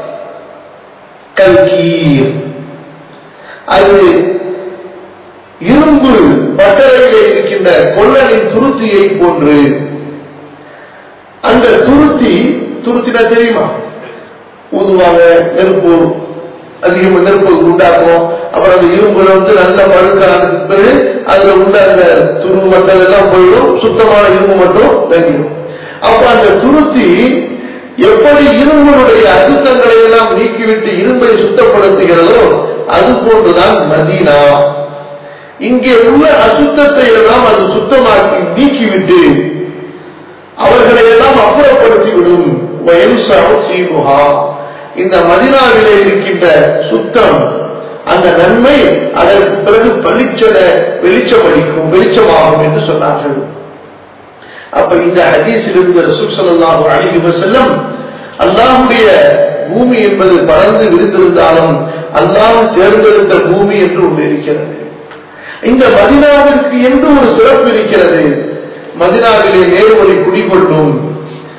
[SPEAKER 1] கல்கீர் அது இரும்பு பட்டறையிலே இருக்கின்ற கொள்ளனின் துருத்தியை போன்று அந்த துருத்தி துருத்தினா தெரியுமா ஊதுவாங்க நெருப்பு அதிகம் நெருப்பு உண்டாக்கும் அப்புறம் அந்த இரும்புல வந்து நல்ல பழுக்க ஆரம்பிச்சு அதுல உள்ள அந்த துரு மட்டல் எல்லாம் போயிடும் சுத்தமான இரும்பு மட்டும் தங்கிடும் அப்ப அந்த துருத்தி எப்படி இரும்புடைய அசுத்தங்களை எல்லாம் நீக்கிவிட்டு இரும்பை சுத்தப்படுத்துகிறதோ அது போன்றுதான் மதீனா இங்கே உள்ள அசுத்தத்தை எல்லாம் அது சுத்தமாக்கி நீக்கிவிட்டு அவர்களை எல்லாம் அப்புறப்படுத்திவிடும் இந்த மதினாவிலே இருக்கின்ற சுத்தம் அந்த நன்மை அதற்கு பிறகு பளிச்சட வெளிச்சமளிக்கும் வெளிச்சமாகும் என்று சொன்னார்கள் அப்ப இந்த ஹதீஸில் இருந்த ரசூசல்லாஹு அழகி செல்லம் அல்லாஹுடைய பூமி என்பது பறந்து விரிந்திருந்தாலும் அல்லாஹ் தேர்ந்தெடுத்த பூமி என்று ஒன்று இருக்கிறது இந்த மதினாவிற்கு என்று ஒரு சிறப்பு இருக்கிறது மதினாவிலே நேர்வழி குடிகொள்ளும்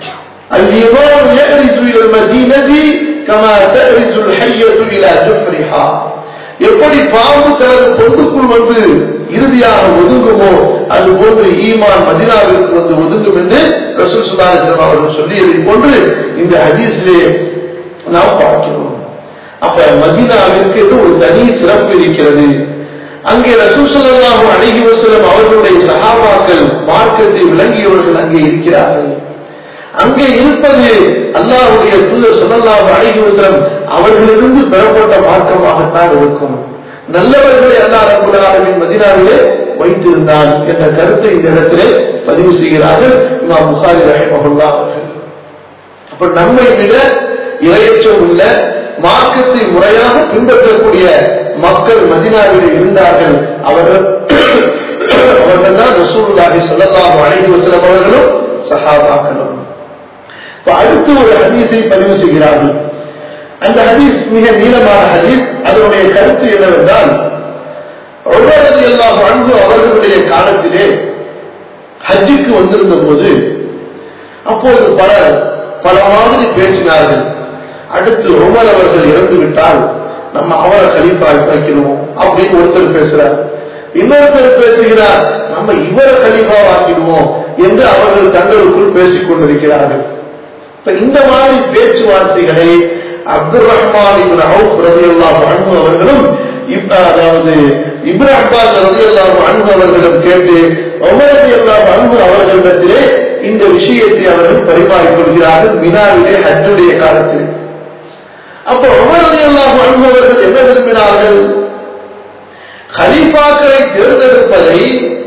[SPEAKER 1] الإمام يأرز إلى المدينة كما تأرز الحية إلى جحرها எப்படி பாம்பு தனது பொந்துக்குள் வந்து இறுதியாக ஒதுங்குமோ அது போன்று ஈமான் மதினாவிற்கு வந்து ஒதுங்கும் என்று ரசூல் சுல்லாஸ்லம் அவர்கள் சொல்லியதை போன்று இந்த ஹதீஸிலே நாம் பார்க்கிறோம் அப்ப மதினாவிற்கு என்று ஒரு தனி சிறப்பு இருக்கிறது அங்கே ரசூல் ஸல்லல்லாஹு அலைஹி வஸல்லம் அவர்களுடைய சஹாபாக்கள் மார்க்கத்தை விளங்கியவர்கள் அங்கே இருக்கிறார்கள் அங்கே இருப்பது அல்லாஹ்வுடைய தூதர் ஸல்லல்லாஹு அலைஹி வஸல்லம் அவர்களிலிருந்து பெறப்பட்ட மார்க்கமாகத்தான் இருக்கும் நல்லவர்களை அல்லாஹ் ரப்பல் ஆலமீன் மதீனாவிலே வைத்திருந்தான் என்ற கருத்தை இந்த இடத்திலே பதிவு செய்கிறார்கள் இமாம் புகாரி ரஹிமஹுல்லாஹ் அவர்கள் அப்ப நம்மை விட இரையச்சம் உள்ள மார்க்கத்தை முறையாக பின்பற்றக்கூடிய மக்கள் மதினாவில் இருந்தார்கள் அவர்கள் அவர்கள் தான் ரசூலுல்லாஹி ஸல்லல்லாஹு அலைஹி வஸல்லம் அவர்களும் சஹாபாக்களும் இப்ப அடுத்து ஒரு ஹதீஸை பதிவு செய்கிறார்கள் அந்த ஹதீஸ் மிக நீளமான ஹதீஸ் அதனுடைய கருத்து என்னவென்றால் ஒவ்வொரு எல்லாம் அன்பு அவர்களுடைய காலத்திலே ஹஜ்ஜுக்கு வந்திருந்த போது அப்போது பல பல மாதிரி பேசினார்கள் அடுத்து உமர் அவர்கள் இறந்து விட்டால் நம்ம அவரை கலீஃபா வைக்கணும் அப்படின்னு ஒருத்தர் பேசுறார் இன்னொருத்தர் பேசுகிறார் நம்ம இவரை கலீஃபா ஆக்கிடுவோம் என்று அவர்கள் தங்களுக்குள் பேசிக் கொண்டிருக்கிறார்கள் இப்ப இந்த மாதிரி பேச்சுவார்த்தைகளை அப்துல் ரஹ்மான் இப்னு அவுஃப் ரலியல்லாஹு அன்ஹு அவர்களும் இப்ப அதாவது இப்னு அப்பாஸ் ரலியல்லாஹு அன்ஹு அவர்களிடம் கேட்டு உமர் ரலியல்லாஹு அன்ஹு அவர்களிடத்திலே இந்த விஷயத்தை அவர்கள் பரிமாறிக் கொள்கிறார்கள் மினாவிலே ஹஜ்ஜுடைய காலத்தில் அப்போ உமர் ரலியல்லாஹு அன்ஹு அவர்கள் என்ன விரும்பினார்கள் கலீஃபாக்களை தேர்ந்தெடுப்பதை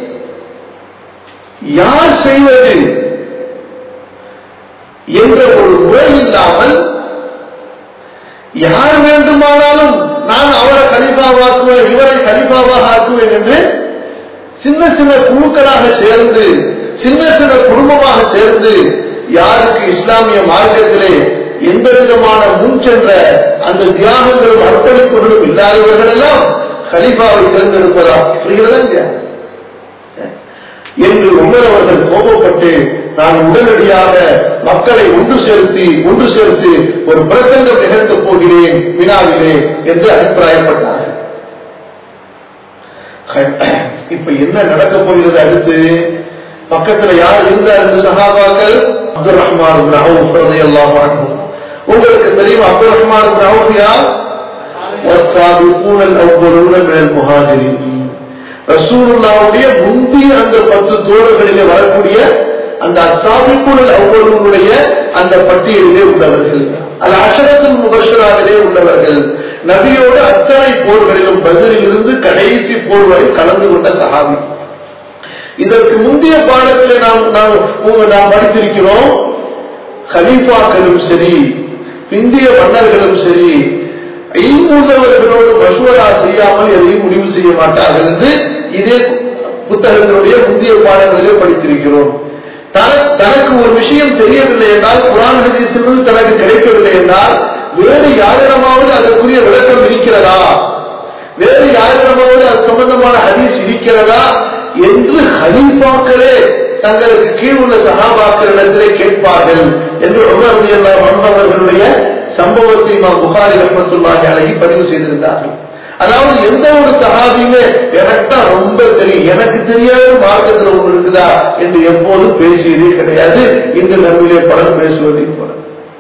[SPEAKER 1] யார் செய்வது என்ற ஒரு முறை இல்லாமல் யார் வேண்டுமானாலும் நான் அவரை கலிஃபாவாக்குவேன் இவரை கலிஃபாவாக ஆக்குவேன் என்று சின்ன சின்ன குழுக்களாக சேர்ந்து சின்ன சின்ன குடும்பமாக சேர்ந்து யாருக்கு இஸ்லாமிய மார்க்கத்திலே எந்த விதமான முன் சென்ற அந்த தியாகங்களும் அர்ப்பணிப்புகளும் இல்லாதவர்கள் எல்லாம் கலிஃபாவை தேர்ந்தெடுப்பதா புரிகிறதா இல்லையா என்று உமர் அவர்கள் கோபப்பட்டு நான் உடனடியாக மக்களை ஒன்று சேர்த்து ஒன்று சேர்த்து ஒரு பிரசங்கம் நிகழ்த்தப் போகிறேன் வினாவிலே என்று அபிப்பிராயப்பட்டார்கள் இப்ப என்ன நடக்க போகிறது அடுத்து பக்கத்துல யார் இருந்தார் என்று சகாபாக்கள் அப்துல் ரஹ்மான் எல்லாம் உங்களுக்கு தெரியும் அப்துல் ரஹ்மான் யார் والسابقون الأولون من المهاجرين ரசூலுல்லாவுடைய முந்தைய அந்த பத்து தோழர்களிலே வரக்கூடிய அந்த அசாபிக்குள் அவ்வளவுடைய அந்த பட்டியலிலே உள்ளவர்கள் அது அஷரத்தில் முபஷராவிலே உள்ளவர்கள் நபியோடு அத்தனை போர்களிலும் பதிலிலிருந்து கடைசி போர் வரை கலந்து கொண்ட சஹாபி இதற்கு முந்தைய பாடத்திலே நாம் நாம் படித்திருக்கிறோம் ஹலீஃபாக்களும் சரி பிந்திய மன்னர்களும் சரி உள்ளவர்களோடு மசுவரா செய்யாமல் எதையும் முடிவு செய்ய மாட்டார்கள் என்று இதே புத்தகங்களுடைய முந்தைய பாடங்களிலே படித்திருக்கிறோம் தனக்கு ஒரு விஷயம் தெரியவில்லை என்றால் குரான் ஹதீஸிலிருந்து தனக்கு கிடைக்கவில்லை என்றால் வேறு யாரிடமாவது அதற்குரிய விளக்கம் இருக்கிறதா வேறு யாரிடமாவது அது சம்பந்தமான ஹதீஸ் இருக்கிறதா என்று ஹலீஃபாக்களே தங்களுக்கு கீழ் உள்ள சகாபாக்களிடத்திலே கேட்பார்கள் என்று உமர் அவர்களுடைய சம்பவத்தை நாம் புகாரி ரஹமத்துல்லாஹி அழகி பதிவு செய்திருந்தார்கள் அதாவது எந்த ஒரு சகாபியுமே எனக்கு தான் ரொம்ப தெரியும் எனக்கு தெரியாத மார்க்கத்தில் ஒன்று இருக்குதா என்று எப்போதும் பேசியதே கிடையாது இன்று நம்மிலே பலர் பேசுவதை போல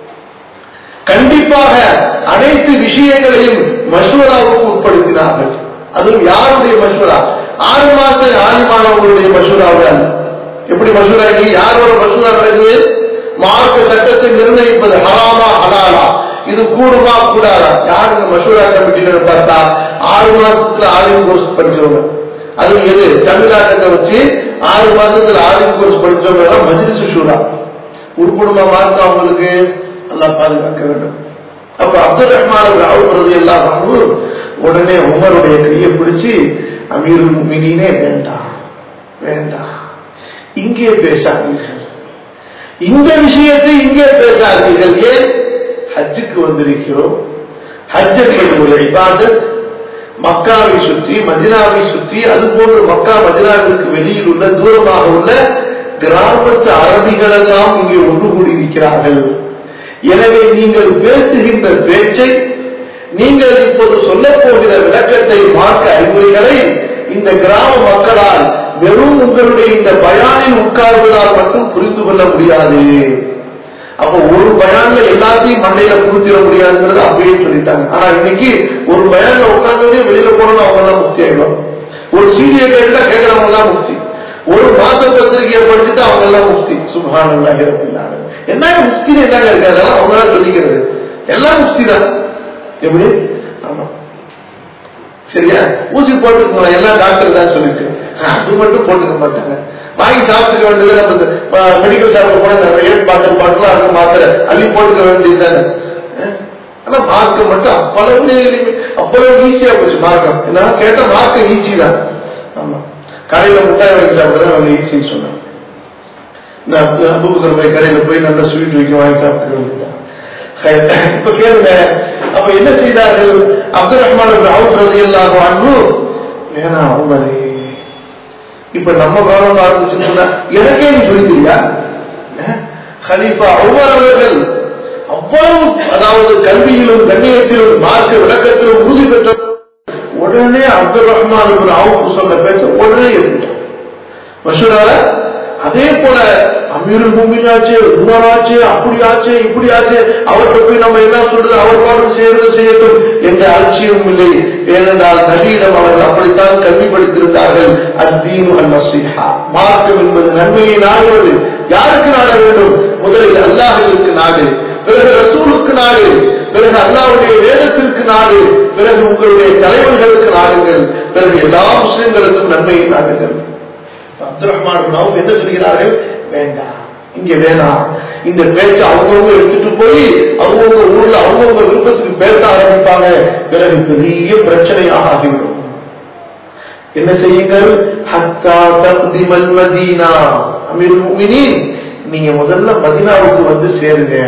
[SPEAKER 1] கண்டிப்பாக அனைத்து விஷயங்களையும் மசூராவுக்கு உட்படுத்தினார்கள் அதுவும் யாருடைய மசூரா ஆறு மாச ஆலிமானவர்களுடைய மசூராவுடைய எப்படி மசூரா யாரோட மசூரா நடக்குது மார்க்க சட்டத்தை நிர்ணயிப்பது ஹராமா ஹலாலா இது கூடுமா கூடாதா யாருங்க மசூரா கமிட்டின்னு பார்த்தா ஆறு மாசத்துல ஆலிம் கோர்ஸ் படிச்சவங்க அது எது தமிழ்நாட்டத்தை வச்சு ஆறு மாசத்துல ஆலிம் கோர்ஸ் படிச்சவங்க மஜ்லிஸ் ஷூரா உருப்படுமா மார்க் அவங்களுக்கு நல்லா பாதுகாக்க வேண்டும் அப்ப அப்துல் ரஹ்மான் ராவுறது எல்லாம் உடனே உமருடைய கையை பிடிச்சு அமீர் மினினே வேண்டாம் வேண்டாம் இங்கே பேசாதீர்கள் இந்த விஷயத்தை இங்கே பேசாதீர்கள் ஏன் ஹஜ்ஜுக்கு வந்திருக்கிறோம் ஹஜ் என்பது ஒரு இபாதத் மக்காவை சுற்றி மதினாவை சுற்றி அது போன்று மக்கா மதினாவிற்கு வெளியில் உள்ள தூரமாக உள்ள கிராமத்து அரபிகள் எல்லாம் இங்கே ஒன்று கூடியிருக்கிறார்கள் எனவே நீங்கள் பேசுகின்ற பேச்சை நீங்கள் இப்போது சொல்லப் போகிற விளக்கத்தை மார்க்க அறிவுரைகளை இந்த கிராம மக்களால் வெறும் உங்களுடைய இந்த பயானில் உட்கார்வதால் மட்டும் புரிந்து கொள்ள முடியாது அப்ப ஒரு பயான்ல எல்லாத்தையும் மண்டையில புகுத்திட முடியாதுங்கிறது அப்படியே சொல்லிட்டாங்க ஆனா இன்னைக்கு ஒரு பயான்ல உட்கார்ந்தோடனே வெளியில போனோம் அவங்க எல்லாம் முக்தி ஆயிடும் ஒரு சீடியை கேட்டா கேட்கறவங்க எல்லாம் முக்தி ஒரு மாச பத்திரிகையை படிச்சுட்டு அவங்க எல்லாம் முக்தி சுபான என்ன முக்தி என்னங்க இருக்கு அதெல்லாம் அவங்க எல்லாம் சொல்லிக்கிறது எல்லாம் முக்தி தான் எப்படி ஆமா சரியா ஊசி போட்டுக்கணும் எல்லாம் டாக்டர் தான் சொல்லிட்டு அது மட்டும் போட்டுக்க மாட்டாங்க வாங்கி சாப்பிட்டுக்க வேண்டியது நம்ம மெடிக்கல் ஷாப்ல போன நிறைய பாட்டு பாட்டுலாம் அந்த மாத்திரை அள்ளி போட்டுக்க வேண்டியது தானே ஆனா மார்க்க மட்டும் அவ்வளவு அவ்வளவு ஈஸியா போச்சு மார்க்கம் என்ன கேட்டா மார்க்க ஈஸி தான் ஆமா கடையில முட்டாய் வாங்கி சாப்பிடுறது அவங்க ஈஸின்னு சொன்னாங்க அபுபக்கர் போய் கடையில போய் நல்ல ஸ்வீட் வைக்க வாங்கி சாப்பிட்டு வேண்டியதான் இப்ப கேளுங்க அப்ப என்ன செய்தார்கள் அப்துல் ரஹ்மான் அவுட் ரதி இல்லாத அன்பு வேணா உமரே இப்ப நம்ம கவனம் ஆரம்பிச்சுன்னா எனக்கே நீ சொல்லித்தீங்களா ஹலீஃபா உமர் அவர்கள் அவ்வளவு அதாவது கல்வியிலும் கண்ணியத்திலும் மார்க்க விளக்கத்திலும் உறுதி பெற்ற உடனே அப்துல் ரஹ்மான் அவுட் சொன்ன பேச உடனே இருந்துட்டார் மசூரால அதே போல அமீருல் முமினாச்சு உமராச்சு அப்படியாச்சு இப்படியாச்சு அவர்கிட்ட போய் நம்ம என்ன சொல்றது அவர் பாட்டு செய்யறது செய்யட்டும் என்ற அலட்சியம் இல்லை ஏனென்றால் நபியிடம் அவர்கள் அப்படித்தான் கல்வி படித்திருந்தார்கள் அத்தீனு அல் நசீஹா மார்க்கம் என்பது நன்மையை நாடுவது யாருக்கு நாட வேண்டும் முதலில் அல்லாஹிற்கு நாடு பிறகு ரசூலுக்கு நாடு பிறகு அல்லாவுடைய வேதத்திற்கு நாடு பிறகு உங்களுடைய தலைவர்களுக்கு நாடுங்கள் பிறகு எல்லா முஸ்லிம்களுக்கும் நன்மையை நாடுங்கள் அப்துல் ரஹ்மான் என்ன சொல்கிறார்கள் வேண்டாம் இங்க வேணாம் இந்த பேச்ச அவங்கவுங்க எடுத்துட்டு போய் அவங்கவுங்க ஊர்ல அவங்கவுங்க விருப்பத்துக்கு பேச ஆரம்பிப்பாங்க பிறகு பெரிய பிரச்சனையாக ஆகிவிடும் என்ன செய்யுங்கள் ஹத்தா தக்திமல் மதீனா அமீர் முமினின் நீங்க முதல்ல மதீனாவுக்கு வந்து சேருங்க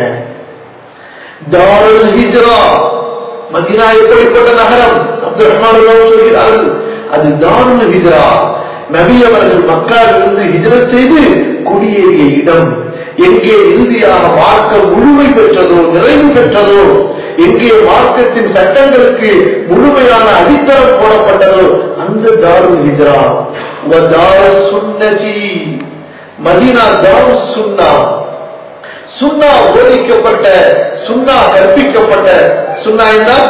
[SPEAKER 1] தாருல் ஹிஜ்ரா மதீனா எப்படிப்பட்ட நகரம் அப்துல் ரஹ்மான் சொல்கிறார்கள் அது தாருல் ஹிஜ்ரா நபி அவர்கள் மக்காவிலிருந்து ஹிஜரத் செய்து குடியேறிய இடம் எங்கே இறுதியாக மார்க்கம் முழுமை பெற்றதோ நிறைவு பெற்றதோ எங்கே மார்க்கத்தின் சட்டங்களுக்கு முழுமையான அடித்தளம் போடப்பட்டதோ அந்த தாரு ஹிஜரா தார சுன்னதி மதீனா தாரு சுன்னா சுன்னா போதிக்கப்பட்ட சுன்னா கற்பிக்கப்பட்ட சுன்னா என்றால்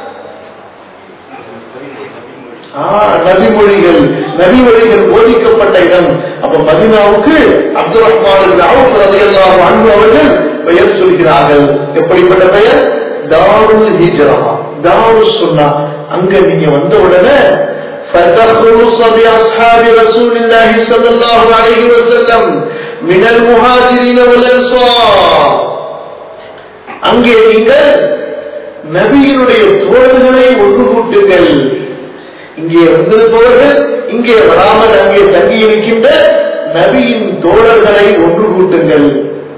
[SPEAKER 1] நபிமொழிகள் நபிமொழிகள் போதிக்கப்பட்ட இடம் அப்ப மதினாவுக்கு அப்துல் ரஹ்மான் அன்பு அவர்கள் பெயர் சொல்கிறார்கள் எப்படிப்பட்ட பெயர் தாருல் ஹிஜ்ரா தாரு சொன்னா அங்க நீங்க வந்த உடனே فتخلص بأصحاب رسول الله صلى الله عليه وسلم من المهاجرين والأنصار அங்கே நீங்கள் நபியினுடைய தோழர்களை ஒன்று கூட்டுங்கள் இங்கே வந்திருப்பவர்கள் இங்கே வராமல் அங்கே தங்கி இருக்கின்ற நபியின் தோழர்களை ஒன்று கூட்டுங்கள்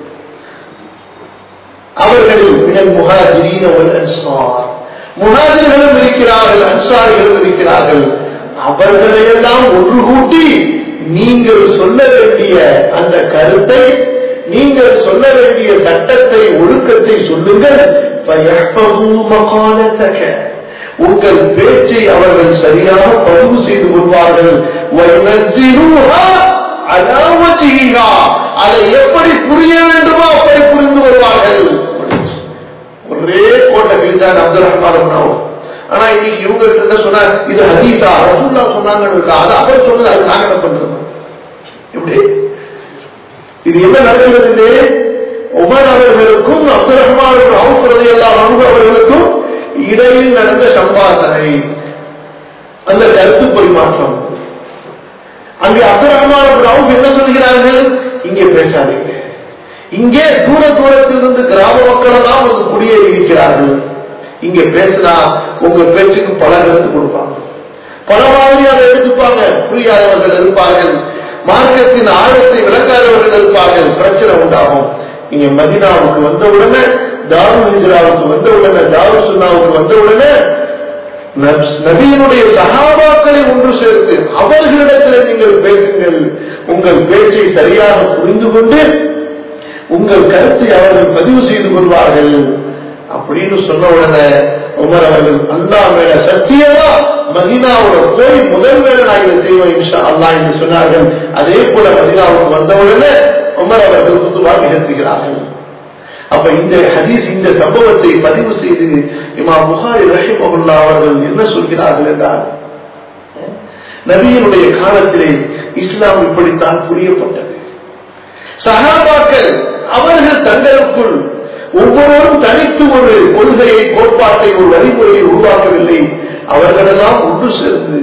[SPEAKER 1] அவர்கள் மினல் முகாஜிரீன ஒரு அன்சார் முகாஜிர்களும் இருக்கிறார்கள் அன்சாரிகளும் இருக்கிறார்கள் அவர்களையெல்லாம் ஒன்று கூட்டி நீங்கள் சொல்ல வேண்டிய அந்த கருத்தை நீங்கள் சொல்ல வேண்டிய சட்டத்தை ஒழுக்கத்தை சொல்லுங்கள் உங்கள் பேச்சை அவர்கள் சரியாக பதிவு செய்து கொள்வார்கள் அதை எப்படி புரிய வேண்டுமோ அப்படி புரிந்து கொள்வார்கள் ஒரே கோட்டை கிழிச்சாங்க அப்துல் ரஹ்மான் ஆனா இன்னைக்கு இவங்க என்ன சொன்னா இது ஹதீஸா ரசூல்லா சொன்னாங்கன்னு இருக்கா அது அவர் சொன்னது அது நாங்க என்ன பண்றோம் எப்படி இது என்ன நடக்கிறது உமர் அவர்களுக்கும் அப்துல் ரஹ்மான் அவுக்குறது எல்லா அன்பு அவர்களுக்கும் இடையில் நடந்த சம்பாசனை அந்த கருத்து பரிமாற்றம் அங்கே அப்துல் ரஹ்மான் என்ன சொல்கிறார்கள் இங்கே பேசாதீங்க இங்கே தூர தூரத்திலிருந்து கிராம மக்கள் எல்லாம் வந்து குடியேறி இருக்கிறார்கள் இங்க பேசினா உங்க பேச்சுக்கு பல கருத்து கொடுப்பாங்க பல மாதிரி அதை எடுத்துப்பாங்க புரியாதவர்கள் இருப்பார்கள் மார்க்கத்தின் ஆழத்தை விளக்காதவர்கள் இருப்பார்கள் பிரச்சனை உண்டாகும் நீங்க மதினாவுக்கு வந்த உடனே தாரு ஹிஜ்ராவுக்கு வந்த உடனே தாரு சுன்னாவுக்கு வந்த உடனே நபியினுடைய சகாபாக்களை ஒன்று சேர்த்து அவர்களிடத்தில் நீங்கள் பேசுங்கள் உங்கள் பேச்சை சரியாக புரிந்து கொண்டு உங்கள் கருத்தை அவர்கள் பதிவு செய்து கொள்வார்கள் அப்படின்னு சொன்ன உடனே உமர் அவர்கள் அல்லா மேல சத்தியமா மதினாவோட போய் முதல் வேலை நான் இதை செய்வேன் இன்ஷா அல்லா என்று சொன்னார்கள் அதே போல மதினாவுக்கு வந்தவுடனே உமர் அவர்கள் குத்துவா நிகழ்த்துகிறார்கள் அப்ப இந்த ஹதீஸ் இந்த சம்பவத்தை பதிவு செய்து இமா புகாரி ரஹிமகுல்லா அவர்கள் என்ன சொல்கிறார்கள் என்றால் நபியினுடைய காலத்திலே இஸ்லாம் இப்படித்தான் புரியப்பட்டது சகாபாக்கள் அவர்கள் தங்களுக்குள் ஒவ்வொருவரும் தனித்து ஒரு கொள்கையை கோட்பாட்டை ஒரு வழிமுறையை உருவாக்கவில்லை அவர்களெல்லாம் ஒன்று சேர்ந்து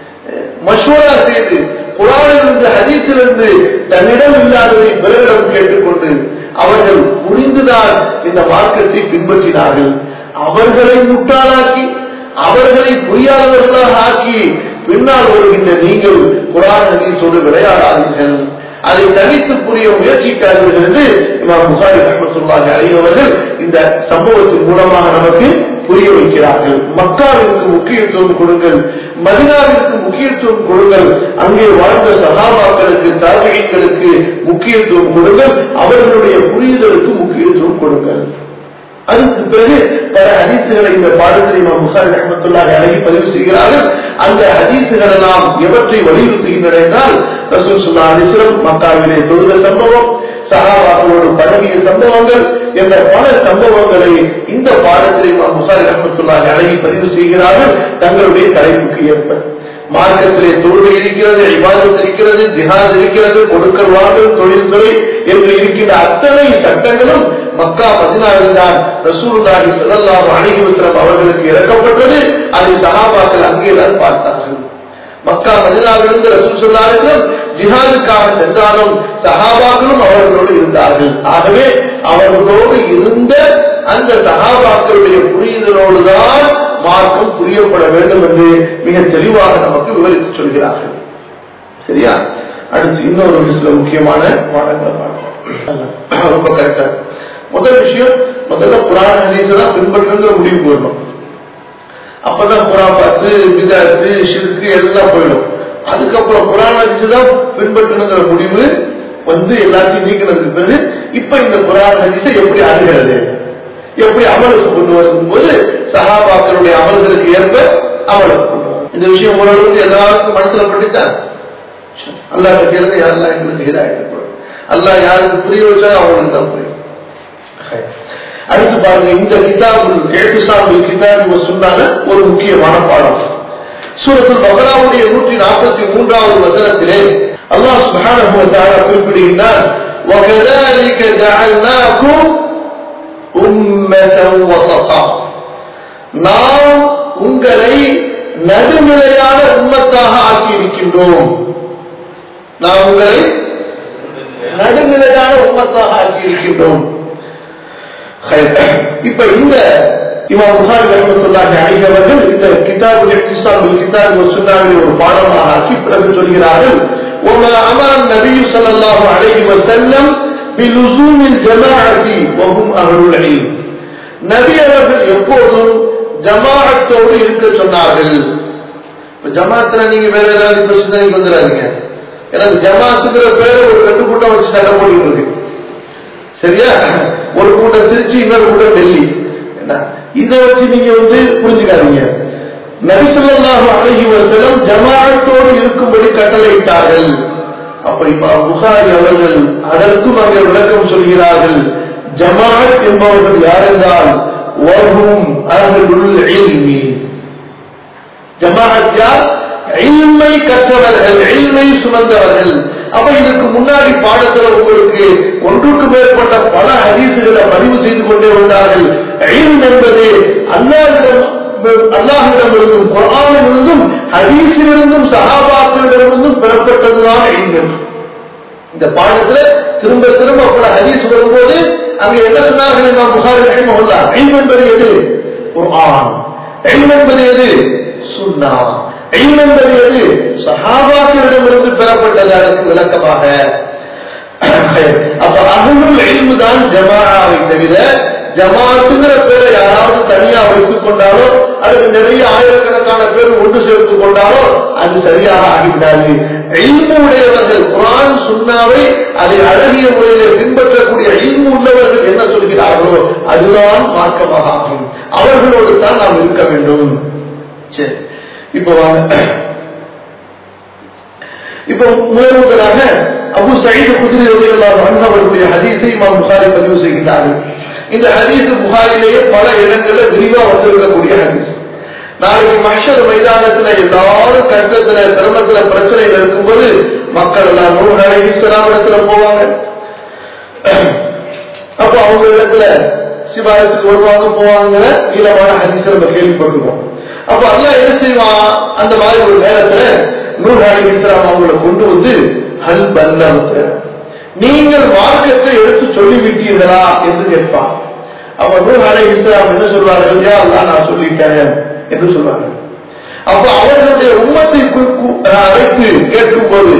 [SPEAKER 1] மசோரா செய்து குரானிலிருந்து ஹதீஸிலிருந்து தன்னிடம் இல்லாததை பிறரிடம் கேட்டுக்கொண்டு அவர்கள் புரிந்துதான் இந்த மார்க்கத்தை பின்பற்றினார்கள் அவர்களை முட்டாளாக்கி அவர்களை புரியாதவர்களாக ஆக்கி பின்னால் வருகின்ற நீங்கள் குரான் ஹதீஸோடு விளையாடாதீர்கள் அதை தனித்து புரிய முயற்சிக்காதீர்கள் என்று இமாம் புகாரி ரஹமத்துல்லாஹி அலைஹி அவர்கள் இந்த சம்பவத்தின் மூலமாக நமக்கு புரிய வைக்கிறார்கள் மக்காவிற்கு முக்கியத்துவம் கொடுங்கள் மதினாவிற்கு முக்கியத்துவம் கொடுங்கள் அங்கே வாழ்ந்த சகாபாக்களுக்கு தார்மீகளுக்கு முக்கியத்துவம் கொடுங்கள் அவர்களுடைய புரிதலுக்கு முக்கியத்துவம் கொடுங்கள் அதுக்கு பிறகு பல ஹதீசுகளை இந்த பாடத்தில் இமாம் புகாரி ரஹமத்துல்லாஹி அலைஹி பதிவு செய்கிறார்கள் அந்த ஹதீசுகள் எல்லாம் எவற்றை வலியுறுத்துகின்றன என்றால் ரசூல் சுல்லா அலிஸ்லம் மக்காவிலே தொழுத சம்பவம் சகாபாக்களோடு பழகிய சம்பவங்கள் என்ற பல சம்பவங்களை இந்த பாடத்தில் இமாம் புகாரி ரஹமத்துல்லாஹி அலைஹி பதிவு செய்கிறார்கள் தங்களுடைய தலைப்புக்கு ஏற்ப மார்க்கத்திலே தொழுகை இருக்கிறது இபாதத் இருக்கிறது ஜிஹாத் இருக்கிறது கொடுக்கல் வாங்கல் தொழில்துறை என்று இருக்கின்ற அத்தனை சட்டங்களும் மக்கா மதினாவில் தான் ரசூலுல்லாஹி ஸல்லல்லாஹு அலைஹி வஸல்லம் அவர்களுக்கு இறக்கப்பட்டது அதை சஹாபாக்கள் அங்கேதான் பார்த்தார்கள் மக்கா மதினாவிலிருந்து ரசூல் ஸல்லல்லாஹு அலைஹி வஸல்லம் ஜிஹாதுக்காக சென்றாலும் சஹாபாக்களும் அவர்களோடு இருந்தார்கள் ஆகவே அவர்களோடு இருந்த அந்த சஹாபாக்களுடைய புரிதலோடு தான் மார்க்கம் புரியப்பட வேண்டும் என்று மிக தெளிவாக நமக்கு விவரித்து சொல்கிறார்கள் சரியா அடுத்து இன்னொரு சில முக்கியமான பாடங்களை பார்ப்போம் ரொம்ப கரெக்டா முதல் விஷயம் முதல்ல புராண ஹதீஸை தான் பின்பற்றுங்கிற முடிவுக்கு வரணும் அப்பதான் குரான் பார்த்து விதாத்து ஷிருக்கு எல்லாம் போயிடும் அதுக்கப்புறம் புராண ஹதீஸை தான் பின்பற்றணுங்கிற முடிவு வந்து எல்லாத்தையும் நீக்கினதுக்கு பிறகு இப்ப இந்த புராண ஹதீஸை எப்படி அணுகிறது எப்படி அமலுக்கு கொண்டு வரும் போது சகாபாக்களுடைய அமல்களுக்கு ஏற்ப அமலுக்கு கொண்டு வரும் இந்த விஷயம் ஓரளவுக்கு எல்லாருக்கும் மனசுல பட்டுத்தான் அல்லாஹ் கேளுங்க யாரெல்லாம் எங்களுக்கு இதாயிருக்கு அல்லாஹ் யாருக்கு புரிய வச்சா அவங்களுக்கு தான் புரியும் அடுத்து பாருங்க இந்த கிதாபு எழுத்துசாமி கிதாபு சொன்னால ஒரு முக்கியமான பாடம் சூரத்தில் பகராவுடைய நூற்றி நாற்பத்தி மூன்றாவது வசனத்திலே அல்லாஹ் சுப்ஹானஹு வ தஆலா குறிப்பிடுகின்றார் وَكَذَلِكَ جَعَلْنَاكُمْ உம்மதம் வசதா நாம் உங்களை நடுநிலையான உம்மத்தாக ஆக்கி இருக்கின்றோம் நாம் உங்களை நடுநிலையான உம்மத்தாக ஆக்கி இருக்கின்றோம் இப்ப இந்த இமாம் புகாரி ரஹமத்துல்லாஹி அலைஹி அவர்கள் இந்த கிதாபு இஹ்திசாம் கிதாபு சுன்னாவின் ஒரு பாடமாக ஆக்கி பிறகு சொல்கிறார்கள் وما امر النبي صلى الله عليه وسلم بلزوم الجماعة وهم أهل العلم நபி அவர்கள் எப்போதும் ஜமாஅத்தோடு இருக்க சொன்னார்கள் இப்ப ஜமாத்துல நீங்க வேற ஏதாவது இப்ப சிந்தனைக்கு வந்துடாதீங்க ஏன்னா ஜமாத்துங்கிற பேரை ஒரு ரெண்டு கூட்டம் வச்சு சண்டை போட்டு இருக்கு சரியா ஒரு கூட்டம் திருச்சி இன்னொரு கூட்டம் டெல்லி என்ன இதை வச்சு நீங்க வந்து புரிஞ்சுக்காதீங்க நபிசுல்லாஹு அழகி வசலம் ஜமாஅத்தோடு இருக்கும்படி கட்டளையிட்டார்கள் அப்ப இப்ப புகாரி அவர்கள் அதற்கும் அங்கே விளக்கம் சொல்கிறார்கள் ஜமாத் என்பவர்கள் யார் என்றால் வரும் அவர்களுள் இல்மி ஜமாத் யார் இல்மை கற்றவர்கள் இல்மை சுமந்தவர்கள் அப்ப இதுக்கு முன்னாடி பாடத்துல உங்களுக்கு ஒன்றுக்கு மேற்பட்ட பல ஹதீசுகளை பதிவு செய்து கொண்டே வந்தார்கள் இல்ம் என்பது அல்லாஹிடம் அல்லாஹிடமிருந்தும் குரானிலிருந்தும் ஹதீஸிலிருந்தும் சகாபாக்களிடமிருந்தும் பெறப்பட்டதுதான் இல்ம் இந்த பாடத்துல திரும்ப திரும்ப பல ஹதீஸ் வரும்போது அங்க என்ன சொன்னார்கள் இமாம் புகாரி ரஹிமஹுல்லா இல்ம் என்பது எது குர்ஆன் இல்ம் என்பது எது சுன்னா இல்ம் என்பது எது சஹாபாக்களிடமிருந்து பெறப்பட்டது அதற்கு விளக்கமாக அப்ப அகலுல் இல்மு தான் ஜமாஆவை தவிர ஜமாத்துங்கிற பேரை யாராவது தனியா வைத்துக் கொண்டாலோ அல்லது நிறைய ஆயிரக்கணக்கான பேர் ஒன்று சேர்த்துக் கொள்ள கொண்டாலோ அது சரியாக ஆகிவிடாது எல்மு உடையவர்கள் குரான் சுண்ணாவை அதை அழகிய முறையிலே பின்பற்றக்கூடிய எல்மு உள்ளவர்கள் என்ன சொல்கிறார்களோ அதுதான் மார்க்கமாக ஆகும் அவர்களோடு தான் நாம் இருக்க வேண்டும் சரி இப்போ வாங்க இப்போ முதல் முதலாக அபு சயீது குதிரை ரலியல்லாஹு அன்ஹு அவர்களுடைய ஹதீஸை இமாம் புகாரி பதிவு செய்கிறார்கள் இந்த ஹதீஸ் புகாரிலேயே பல இடங்களில் விரிவா வந்திருக்கக்கூடிய ஹதீஸ் நாளைக்கு மஷர் மைதானத்துல எல்லாரும் கஷ்டத்துல சிரமத்துல பிரச்சனையில இருக்கும்போது மக்கள் எல்லாம் நூறு நாளைக்கு இஸ்லாம் இடத்துல போவாங்க அப்போ அவங்க இடத்துல சிபாரிசுக்கு வருவாங்க போவாங்கிற நீளமான ஹதீஸ் நம்ம கேள்விப்பட்டிருக்கோம் அப்ப அல்லாஹ் என்ன செய்வான் அந்த மாதிரி ஒரு நேரத்துல நூறு நாளைக்கு இஸ்லாம் அவங்களை கொண்டு வந்து ஹல் பல்லவத்த நீங்கள் மார்க்கத்தை எடுத்து சொல்லிவிட்டீர்களா என்று கேட்பான் அப்ப நூறு நாளைக்கு இஸ்லாம் என்ன சொல்வார்கள் யா அல்லாஹ் நான் சொல்லிட்டேன் என்று சொல்வார்கள் அப்ப அவர்களுடைய உம்மத்தை கு- கு- அழைத்து கேட்கும் போது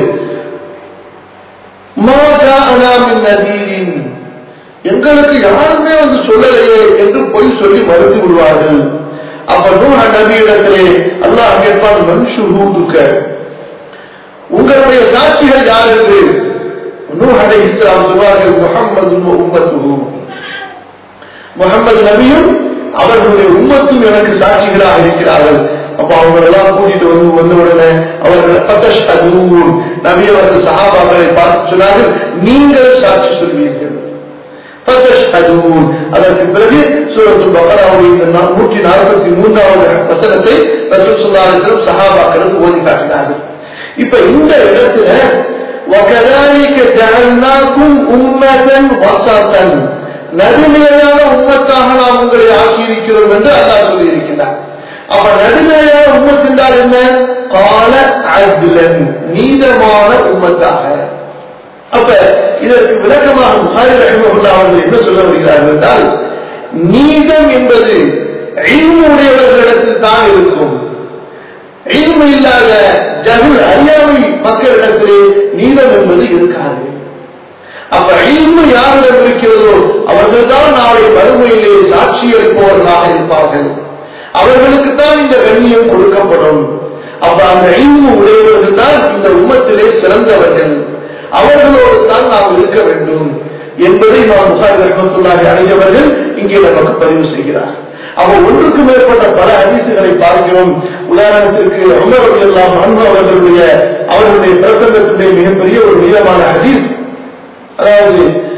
[SPEAKER 1] எங்களுக்கு யாருமே வந்து சொல்லலையே என்று பொய் சொல்லி மறுத்து விடுவார்கள் அப்ப நூஹ நபியிடத்திலே அல்லாஹ் கேட்பான் மனுஷூதுக்க உங்களுடைய சாட்சிகள் யார் என்று நூஹ் அலைஹி இஸ்லாம் சொல்வார்கள் முகம்மது உம்மத்துஹு முகமது நபியும் அவர்களுடைய உம்மத்தும் எனக்கு சாட்சிகளாக இருக்கிறார்கள் அப்ப அவங்க எல்லாம் கூட்டிட்டு வந்து வந்த உடனே அவர்கள் பத்தஷ்ஹதூன் நபி அவர்கள் சஹாபாக்களை பார்த்து சொன்னார்கள் நீங்கள் சாட்சி சொல்வீர்கள் பத்தஷ்ஹதூன் அதற்கு பிறகு சூரத்துல் பக்ராவுடைய இந்த நா- நூற்றி நாற்பத்தி மூன்றாவது வசனத்தை ரசூல் ஸல்லல்லாஹு அலைஹி வஸல்லம் சஹாபாக்களுக்கு ஓதி காட்டினார்கள் இப்ப இந்த இடத்துல وَكَذَلِكَ جَعَلْنَاكُمْ أُمَّةً وَسَطًا நடுநிலையான உம்மத்தாக நாம் உங்களை ஆக்கியிருக்கிறோம் என்று அல்லாஹ் சொல்லி இருக்கின்றார் அப்ப நடுநிலையான உம்மத் என்றால் என்ன கால அத்லன் நீதமான உம்மத்தாக அப்ப இதற்கு விளக்கமாக புகாரி ரஹிமஹுல்லாஹ் அவர்கள் என்ன சொல்ல வருகிறார்கள் என்றால் நீதம் என்பது இல்மு உடையவர்களிடத்தில் தான் இருக்கும் இல்மு இல்லாத ஜகுல் அறியாமை மக்களிடத்திலே நீதம் என்பது இருக்காது அப்ப இல்மு யாரிடம் இருக்கிறதோ அவர்கள்தான் நாளை வறுமையிலே சாட்சி அளிப்பவர்களாக இருப்பார்கள் அவர்களுக்கு தான் இந்த கண்ணியம் கொடுக்கப்படும் அப்ப அந்த இல்மு உடையவர்கள் தான் இந்த உம்மத்திலே சிறந்தவர்கள் அவர்களோடு தான் நாம் இருக்க வேண்டும் என்பதை நாம் முசாரி ரஹமத்துல்லாஹி அடைந்தவர்கள் இங்கே நமக்கு பதிவு செய்கிறார் அவர் ஒன்றுக்கு மேற்பட்ட பல ஹதீசுகளை பார்க்கிறோம் உதாரணத்திற்கு உமர் ரலியல்லாஹு அன்ஹு அவர்களுடைய அவர்களுடைய பிரசங்கத்துடைய மிகப்பெரிய ஒரு நீளமான ஹதீஸ் அதாவது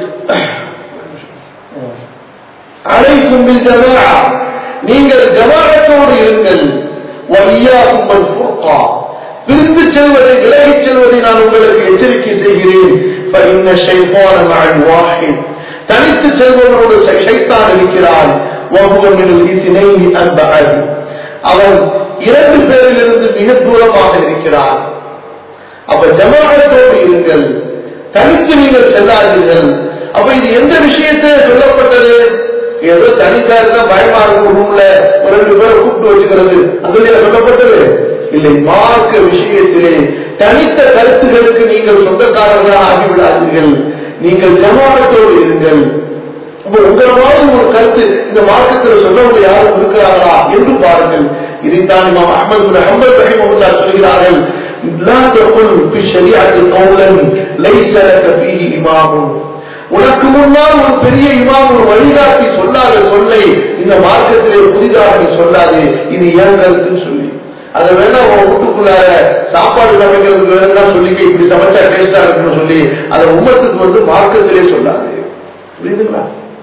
[SPEAKER 1] அழைக்கும் ஜமாஆ நீங்கள் ஜமாஅத்தோடு இருங்கள் வய்யாக்கும் வல் ஃபுர்கா பிரிந்து செல்வதை விலகிச் செல்வதை நான் உங்களுக்கு எச்சரிக்கை செய்கிறேன் فإن الشيطان مع الواحد தனித்து செல்பவனோடு ஷை- ஷைத்தான் இருக்கிறான் وهو من الاثنين أبعد அவன் இரண்டு பேரிலிருந்து மிக தூரமாக இருக்கிறான் அப்ப ஜமாஅத்தோடு இருங்கள் தனித்து நீங்கள் செல்லாதீர்கள் அப்ப இது எந்த விஷயத்துல சொல்லப்பட்டது ஏதோ தனித்தா இருந்தா பயமா இருக்கும் ரூம்ல ஒரு ரெண்டு பேரை கூப்பிட்டு வச்சுக்கிறது அதுலயா சொல்லப்பட்டது இல்லை மார்க்க விஷயத்திலே தனித்த கருத்துகளுக்கு நீங்கள் சொந்தக்காரர்களாக ஆகிவிடாதீர்கள் நீங்கள் ஜமானத்தோடு இருங்கள் அப்ப உங்களை மாதிரி ஒரு கருத்து இந்த மார்க்கத்தில் சொல்லவங்க யாரும் இருக்கிறார்களா என்று பாருங்கள் இதைத்தான் இமாம் அஹமது பின் ஹம்பல் ரஹிமஹுல்லா சொல்கிறார்கள் لا تقل في الشريعة قولا ليس لك فيه إمام உனக்கு முன்னால் ஒரு பெரிய இமாம் ஒரு வழிகாட்டி சொல்லாத சொல்லை இந்த மார்க்கத்திலே புதிதாக நீ சொல்லாதே இது ஏன் கருத்துன்னு சொல்லி அதை வேணா உன் வீட்டுக்குள்ளார சாப்பாடு சமைக்கிறதுக்கு வேணா சொல்லிக்க இப்படி சமைச்சா டேஸ்டா இருக்குன்னு சொல்லி அதை உம்மத்துக்கு வந்து மார்க்கத்திலே சொல்லாது புரியுதுங்களா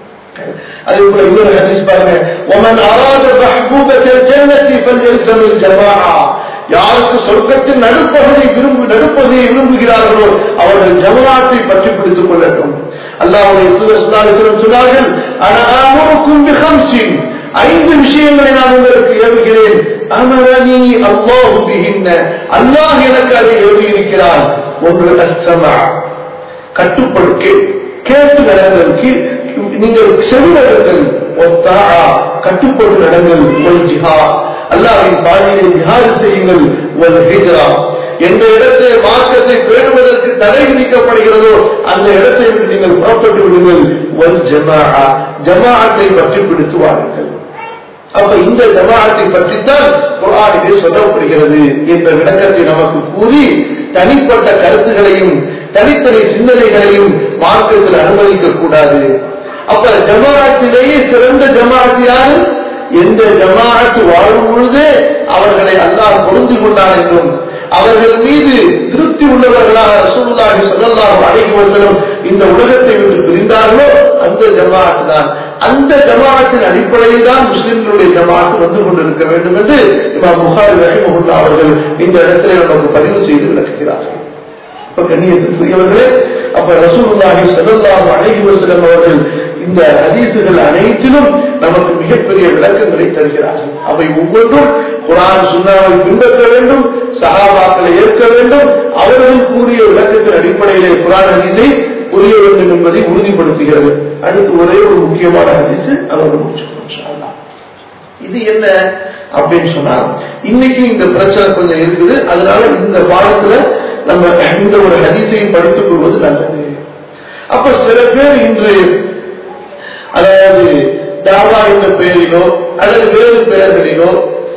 [SPEAKER 1] அதே போல இன்னொரு ஹதீஸ் பாருங்க ومن اراد محبوبة الجنة فليلزم الجماعة யாருக்கு சொர்க்கத்தின் நடுப்பகுதி விரும்பு நடுப்பகுதியை விரும்புகிறார்களோ அவர்கள் ஜமாத்தை பற்றி பிடித்துக் கொள்ளட்டும் அல்லாஹ்வுடைய தூதர் ஸல்லல்லாஹு அலைஹி வஸல்லம் சொன்னார்கள் அன ஆமுருக்கும் பிஹம்சின் ஐந்து விஷயங்களை நான் உங்களுக்கு ஏவுகிறேன் அமரனி அல்லாஹு பிஹின்ன அல்லாஹ் எனக்கு அதை ஏவி இருக்கிறான் ஒன்று அஸ்ஸமா கட்டுப்படு கே- கேட்டு நடங்கள் கீ- நீங்கள் செவிநடங்கள் ஒத்தா கட்டுப்பட்டு நடங்கள் ஒல் ஜிஹா அல்லாஹ்வின் பாதையை ஜிஹாது செய்யுங்கள் ஒல் ஹிஜ்ரா எந்த இடத்தை மார்க்கத்தை பேணுவதற்கு தடை விதிக்கப்படுகிறதோ அந்த இடத்தை விட்டு நீங்கள் புறப்பட்டு விடுங்கள் ஒல் ஜமாஆ ஜமாஅத்தை பற்றி பிடித்து வாருங்கள் அப்ப இந்த ஜமாஅத்தை பற்றித்தான் குரானிலே சொல்லப்படுகிறது என்ற விளக்கத்தை நமக்கு கூறி தனிப்பட்ட கருத்துகளையும் தனித்தனி சிந்தனைகளையும் மார்க்கத்தில் அனுமதிக்க கூடாது அப்ப ஜமாஅத்திலேயே சிறந்த ஜமாஅத் யாரு எந்த ஜமாஅத்து வாழும் பொழுதே அவர்களை அல்லாஹ் பொருந்தி கொண்டான் என்றும் அவர்கள் மீது திருப்தி உள்ளவர்களாக ரசூலுல்லாஹி ஸல்லல்லாஹு அலைஹி வஸல்லம் இந்த உலகத்தை விட்டு பிரிந்தார்களோ அந்த ஜமாஅத் தான் அந்த ஜமாஅத்தின் அடிப்படையில் தான் முஸ்லிம்களுடைய ஜமாஅத் வந்து கொண்டிருக்க வேண்டும் என்று இமாம் புகாரி ரஹிமஹுல்லா அவர்கள் இந்த இடத்திலே நமக்கு பதிவு செய்து விளக்குகிறார்கள் இப்ப கண்ணியத்திற்குரியவர்களே அப்ப ரசூலுல்லாஹி ஸல்லல்லாஹு அலைஹி வஸல்லம் அவர்கள் இந்த ஹதீசுகள் அனைத்திலும் நமக்கு மிகப்பெரிய விளக்கங்களை தருகிறார்கள் அவை ஒவ்வொன்றும் குரான் சுன்னாவை பின்பற்ற வேண்டும் சஹாபாக்களை ஏற்க வேண்டும் அவர்கள் கூறிய விளக்கத்தின் அடிப்படையிலே குரான் ஹதீஸை புரிய வேண்டும் என்பதை உறுதிப்படுத்துகிறது அடுத்து ஒரே ஒரு முக்கியமான ஹதீஸ் அதோடு முடிச்சுக்கணும் இது என்ன அப்படின்னு சொன்னா இன்னைக்கு இந்த பிரச்சனை கொஞ்சம் இருக்குது அதனால இந்த பாடத்துல நம்ம இந்த ஒரு ஹதீஸையும் படித்துக் கொள்வது நல்லது அப்ப சில பேர் இன்று அதாவது தாவா என்ற பெயரிலோ அல்லது வேறு பெயர்களிலோ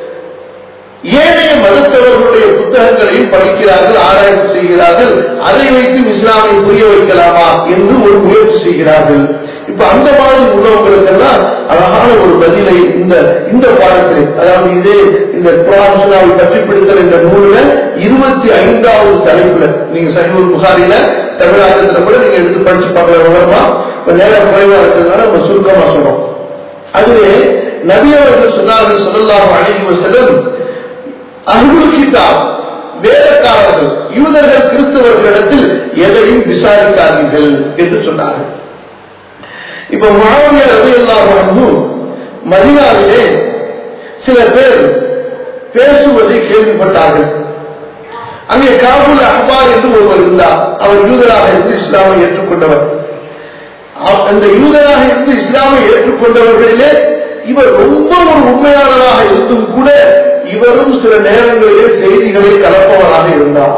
[SPEAKER 1] ஏனைய மதத்தவர்களுடைய புத்தகங்களையும் படிக்கிறார்கள் ஆராய்ச்சி செய்கிறார்கள் அதை வைத்து இஸ்லாமை புரிய வைக்கலாமா என்று ஒரு முயற்சி செய்கிறார்கள் இப்ப அந்த மாதிரி உள்ளவங்களுக்கெல்லாம் அழகான ஒரு பதிலை இந்த இந்த பாடத்தில் அதாவது இதே இந்த குரான் பற்றி பிடித்தல் என்ற நூல்ல இருபத்தி ஐந்தாவது தலைப்புல நீங்க சஹிபுல் புகாரில தமிழகத்துல கூட நீங்க எடுத்து படிச்சு பார்க்கல விவரமா நேரம் குறைவா இருக்கிறதுனால நம்ம சுருக்கமா சொல்றோம் அதுவே நபி அவர்கள் சொன்னார்கள் சொல்லலாம் அழைக்கும் செல்லும் அருள் கிதாப் வேதக்காரர்கள் யூதர்கள் கிறிஸ்தவர்களிடத்தில் எதையும் விசாரிக்காதீர்கள் என்று சொன்னார்கள் இப்ப மாவிய ரதையெல்லாம் மதினாவிலே சில பேர் பேசுவதை கேள்விப்பட்டார்கள் அங்கே காபூல் அஹ்பார் என்று ஒருவர் இருந்தார் அவர் யூதராக இருந்து இஸ்லாமை ஏற்றுக்கொண்டவர் அந்த யூதராக இருந்து இஸ்லாமை ஏற்றுக்கொண்டவர்களிலே இவர் ரொம்ப ஒரு உண்மையாளராக இருந்தும் கூட இவரும் சில நேரங்களிலே செய்திகளை கலப்பவராக இருந்தார்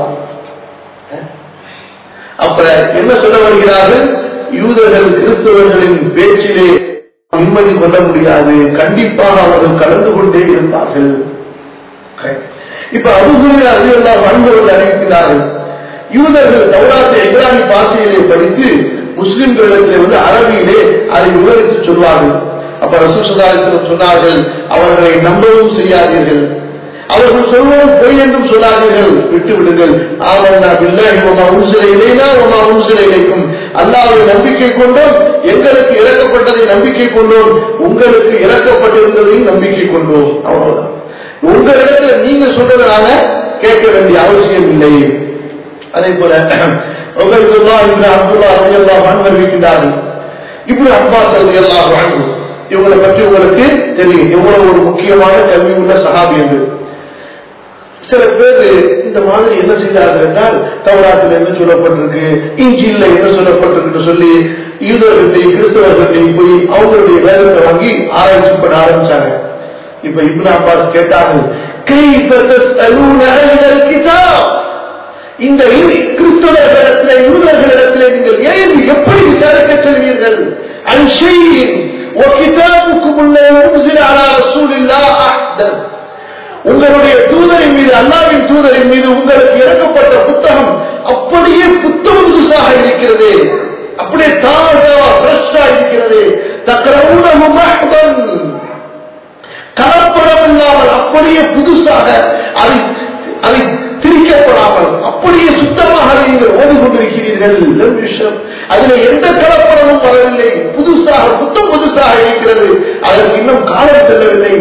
[SPEAKER 1] அப்ப என்ன சொல்ல வருகிறார்கள் யூதர்கள் கிறிஸ்தவர்களின் பேச்சிலே நிம்மதி கொள்ள முடியாது கண்டிப்பாக அவர்கள் கலந்து கொண்டே இருப்பார்கள் இப்ப அபுகுரிய அறிவெல்லாம் வன்முறையில் அறிவிக்கிறார்கள் யூதர்கள் தௌராத்தை இப்ராஹி பாஷையிலே படித்து முஸ்லிம்களிடத்திலே வந்து அரபியிலே அதை விவரித்து சொல்வார்கள் அப்ப ரசூசதாரிசனம் சொன்னார்கள் அவர்களை நம்பவும் செய்யாதீர்கள் அவர்கள் சொல்வது பொய் என்றும் சொல்லாதீர்கள் விட்டு விடுங்கள் ஆமன்னா பில்லாஹி வமா உன்சில இலைனா வமா உன்சில இலைக்கும் அல்லாஹ்வை நம்பிக்கை கொண்டோம் எங்களுக்கு இறக்கப்பட்டதை நம்பிக்கை கொண்டோம் உங்களுக்கு இறக்கப்பட்டிருந்ததையும் நம்பிக்கை கொண்டோம் அவ்வளவுதான் உங்களிடத்துல நீங்க சொல்றதுனால கேட்க வேண்டிய அவசியம் இல்லை அதே போல உபயதுல்லா இப்னு அப்துல்லா ரலியல்லாஹு அன்ஹு அறிவிக்கின்றார்கள் இப்னு அப்பாஸ் ரலியல்லாஹு அன்ஹு இவங்களை பற்றி உங்களுக்கு தெரியும் எவ்வளவு ஒரு முக்கியமான கல்வி உள்ள சஹாபி என்று சில பேர் இந்த மாதிரி என்ன செய்தார்கள் என்றால் தவறாத்தில் என்ன சொல்லப்பட்டிருக்கு இஞ்சியில் என்ன சொல்லப்பட்டிருக்கு சொல்லி யூதர்கள்ட்டையும் கிறிஸ்தவர்கள்ட்டையும் போய் அவங்களுடைய வேதத்தை வாங்கி ஆராய்ச்சி பண்ண ஆரம்பிச்சாங்க இப்ப இப்னு அப்பாஸ் கேட்டார்கள் كيف تسألون أهل الكتاب இந்த கிறிஸ்தவர்களிடத்திலே யூதர்களிடத்திலே நீங்கள் ஏன் எப்படி விசாரிக்க செல்வீர்கள் அன்ஷையின் وكتابكم الذي أنزل على رسول الله أحدث உங்களுடைய தூதரின் மீது அல்லாவின் தூதரின் மீது உங்களுக்கு இறக்கப்பட்ட புத்தகம் அப்படியே புத்தகம் புதுசாக இருக்கிறது அப்படியே தாழ்வா ஃப்ரெஷ்ஷா இருக்கிறது தக்கரவுடன் கலப்படம் இல்லாமல் அப்படியே புதுசாக அதை அதை திரிக்கப்படாமல் அப்படியே சுத்தமாக நீங்கள் ஓடிக்கொண்டிருக்கிறீர்கள் விஷயம் அதுல எந்த கலப்படமும் வரவில்லை புதுசாக புத்தம் புதுசாக இருக்கிறது அதற்கு இன்னும் காலம் செல்லவில்லை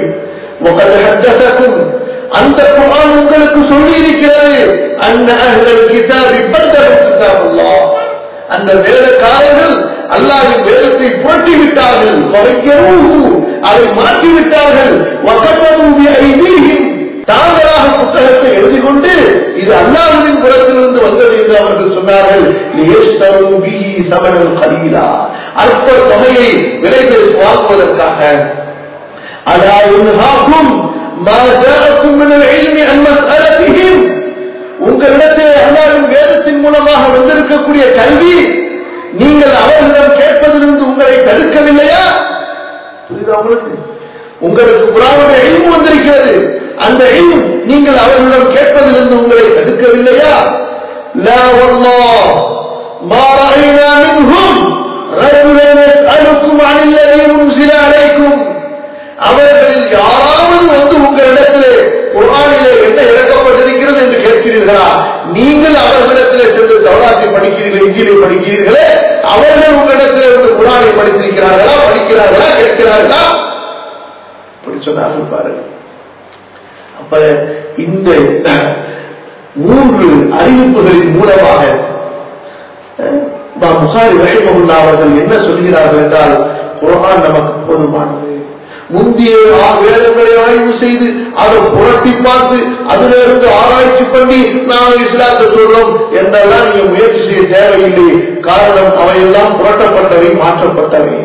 [SPEAKER 1] அந்த குரான் உங்களுக்கு சொல்லி இருக்கிறது அந்த கிதாபி பந்தரும் கிதாபுல்லா அந்த வேதக்காரர்கள் அல்லாவின் வேதத்தை புரட்டி விட்டார்கள் அதை மாற்றி விட்டார்கள் தாங்களாக புத்தகத்தை எழுதி கொண்டு இது அல்லாவின் புறத்திலிருந்து வந்தது என்று அவர்கள் சொன்னார்கள் சமணம் கலீலா அற்ப தொகையை விலை பேசி வாங்குவதற்காக அலா இன்ஹாக்கும் ما جاءكم من العلم عن مسألتهم உங்களிடத்தில் அல்லாவின் வேதத்தின் மூலமாக வந்திருக்கக்கூடிய கல்வி நீங்கள் அவர்களிடம் கேட்பதிலிருந்து உங்களை தடுக்கவில்லையா புரியுதா உங்களுக்கு உங்களுக்கு குரானுடைய எழிவு வந்திருக்கிறது அந்த எழிவு நீங்கள் அவர்களிடம் கேட்பதிலிருந்து உங்களை தடுக்கவில்லையா لا والله ما رأينا منهم رجلا يسألكم عن الذي أنزل عليكم அவர்களில் யாராவது வந்து உங்களிடத்திலே குரானிலே என்ன இறக்கப்பட்டிருக்கிறது என்று கேட்கிறீர்களா நீங்கள் அவர்களிடத்திலே சென்று தவறாத்தை படிக்கிறீர்கள் இங்கிலே படிக்கிறீர்களே அவர்கள் உங்களிடத்திலே வந்து குரானை படித்திருக்கிறார்களா படிக்கிறார்களா கேட்கிறார்களா அப்படி சொன்னார்கள் பாருங்கள் அப்ப இந்த மூன்று அறிவிப்புகளின் மூலமாக புகாரி ரஹிமகுல்லா அவர்கள் என்ன சொல்கிறார்கள் என்றால் குரான் நமக்கு போதுமானது முந்தைய வேதங்களை ஆய்வு செய்து அதை புரட்டி பார்த்து அதுல இருந்து ஆராய்ச்சி பண்ணி நாம இஸ்லாத்தை சொல்றோம் என்றெல்லாம் நீங்க முயற்சி செய்ய தேவையில்லை காரணம் அவையெல்லாம் புரட்டப்பட்டவை மாற்றப்பட்டவை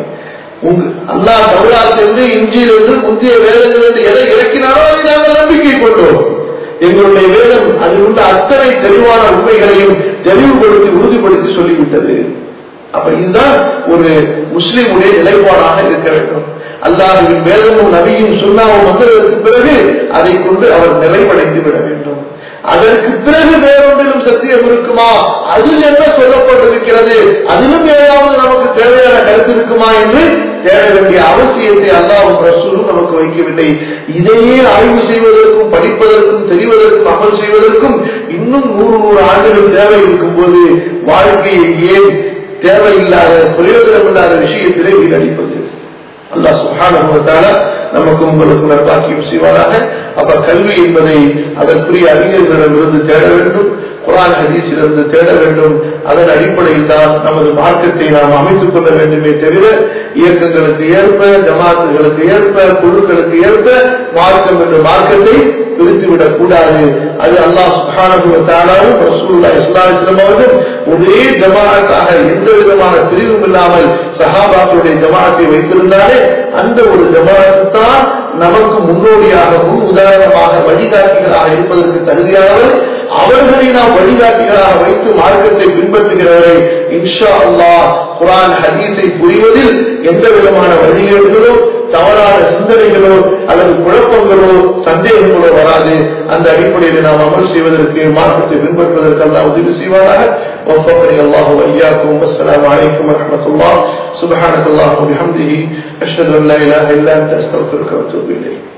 [SPEAKER 1] அல்லா தௌராத்திலிருந்து இஞ்சியிலிருந்து முந்தைய வேதங்கள் என்று எதை இறக்கினாரோ அதை நாங்கள் நம்பிக்கை கொண்டோம் எங்களுடைய வேதம் அதில் உள்ள அத்தனை தெளிவான உண்மைகளையும் தெளிவுபடுத்தி உறுதிப்படுத்தி சொல்லிவிட்டது அப்ப இதுதான் ஒரு முஸ்லிமுடைய நிலைப்பாடாக இருக்க வேண்டும் அல்லாஹுவின் வேதமும் நபியும் சுண்ணாவும் வந்ததற்கு பிறகு அதை கொண்டு அவர் நிறைவடைந்து விட வேண்டும் அதற்கு பிறகு வேறொன்றிலும் சத்தியம் இருக்குமா அதில் என்ன சொல்லப்பட்டிருக்கிறது அதிலும் ஏதாவது நமக்கு தேவையான கருத்து இருக்குமா என்று தேட வேண்டிய அவசியத்தை அல்லாவும் ரசூலும் நமக்கு வைக்கவில்லை இதையே ஆய்வு செய்வதற்கும் படிப்பதற்கும் தெரிவதற்கும் அமல் செய்வதற்கும் இன்னும் நூறு நூறு ஆண்டுகள் தேவை இருக்கும் போது வாழ்க்கையை ஏன் தேவையில்லாத பிரயோஜனம் இல்லாத விஷயத்திலே வீடடிப்பது அல்லாஹ் சுஹான நமக்கு உங்களுக்கு நற்பாக்கியம் செய்வாராக அப்ப கல்வி என்பதை அதற்குரிய அறிஞர்களிடமிருந்து தேட வேண்டும் குரான் ஹதீஸிலிருந்து தேட வேண்டும் அதன் அடிப்படையில் தான் நமது மார்க்கத்தை நாம் அமைத்துக் கொள்ள வேண்டுமே தவிர இயக்கங்களுக்கு ஏற்ப ஜமாத்துகளுக்கு ஏற்ப குழுக்களுக்கு ஏற்ப மார்க்கம் என்ற மார்க்கத்தை பிரித்துவிடக் கூடாது அது அல்லாஹ் சுஹானும் ரசூல்லா இஸ்லாமிஸ்லம் அவர்கள் ஒரே ஜமாத்தாக எந்த விதமான பிரிவும் இல்லாமல் சஹாபாக்களுடைய ஜமாத்தை வைத்திருந்தாலே அந்த ஒரு ஜமாத்து தான் நமக்கு முன்னோடியாக முன் உதாரணமாக வழிகாட்டிகளாக இருப்பதற்கு தகுதியானவர் அவர்களை நாம் வழிகாட்டிகளாக வைத்து மார்க்கத்தை பின்பற்றுகிறவரை இன்ஷா அல்லாஹ் குரான் ஹதீஸை புரிவதில் எந்த விதமான வழிகேடுகளோ தவறான சிந்தனைகளோ அல்லது குழப்பங்களோ சந்தேகங்களோ வராது அந்த அடிப்படையில் நாம் அமல் செய்வதற்கு மார்க்கத்தை பின்பற்றுவதற்கு அல்லாஹ் உதவி செய்வாராக وفقني الله وإياكم والسلام عليكم ورحمة الله سبحانك اللهم وبحمده أشهد أن لا إله إلا أنت أستغفرك وأتوب إليك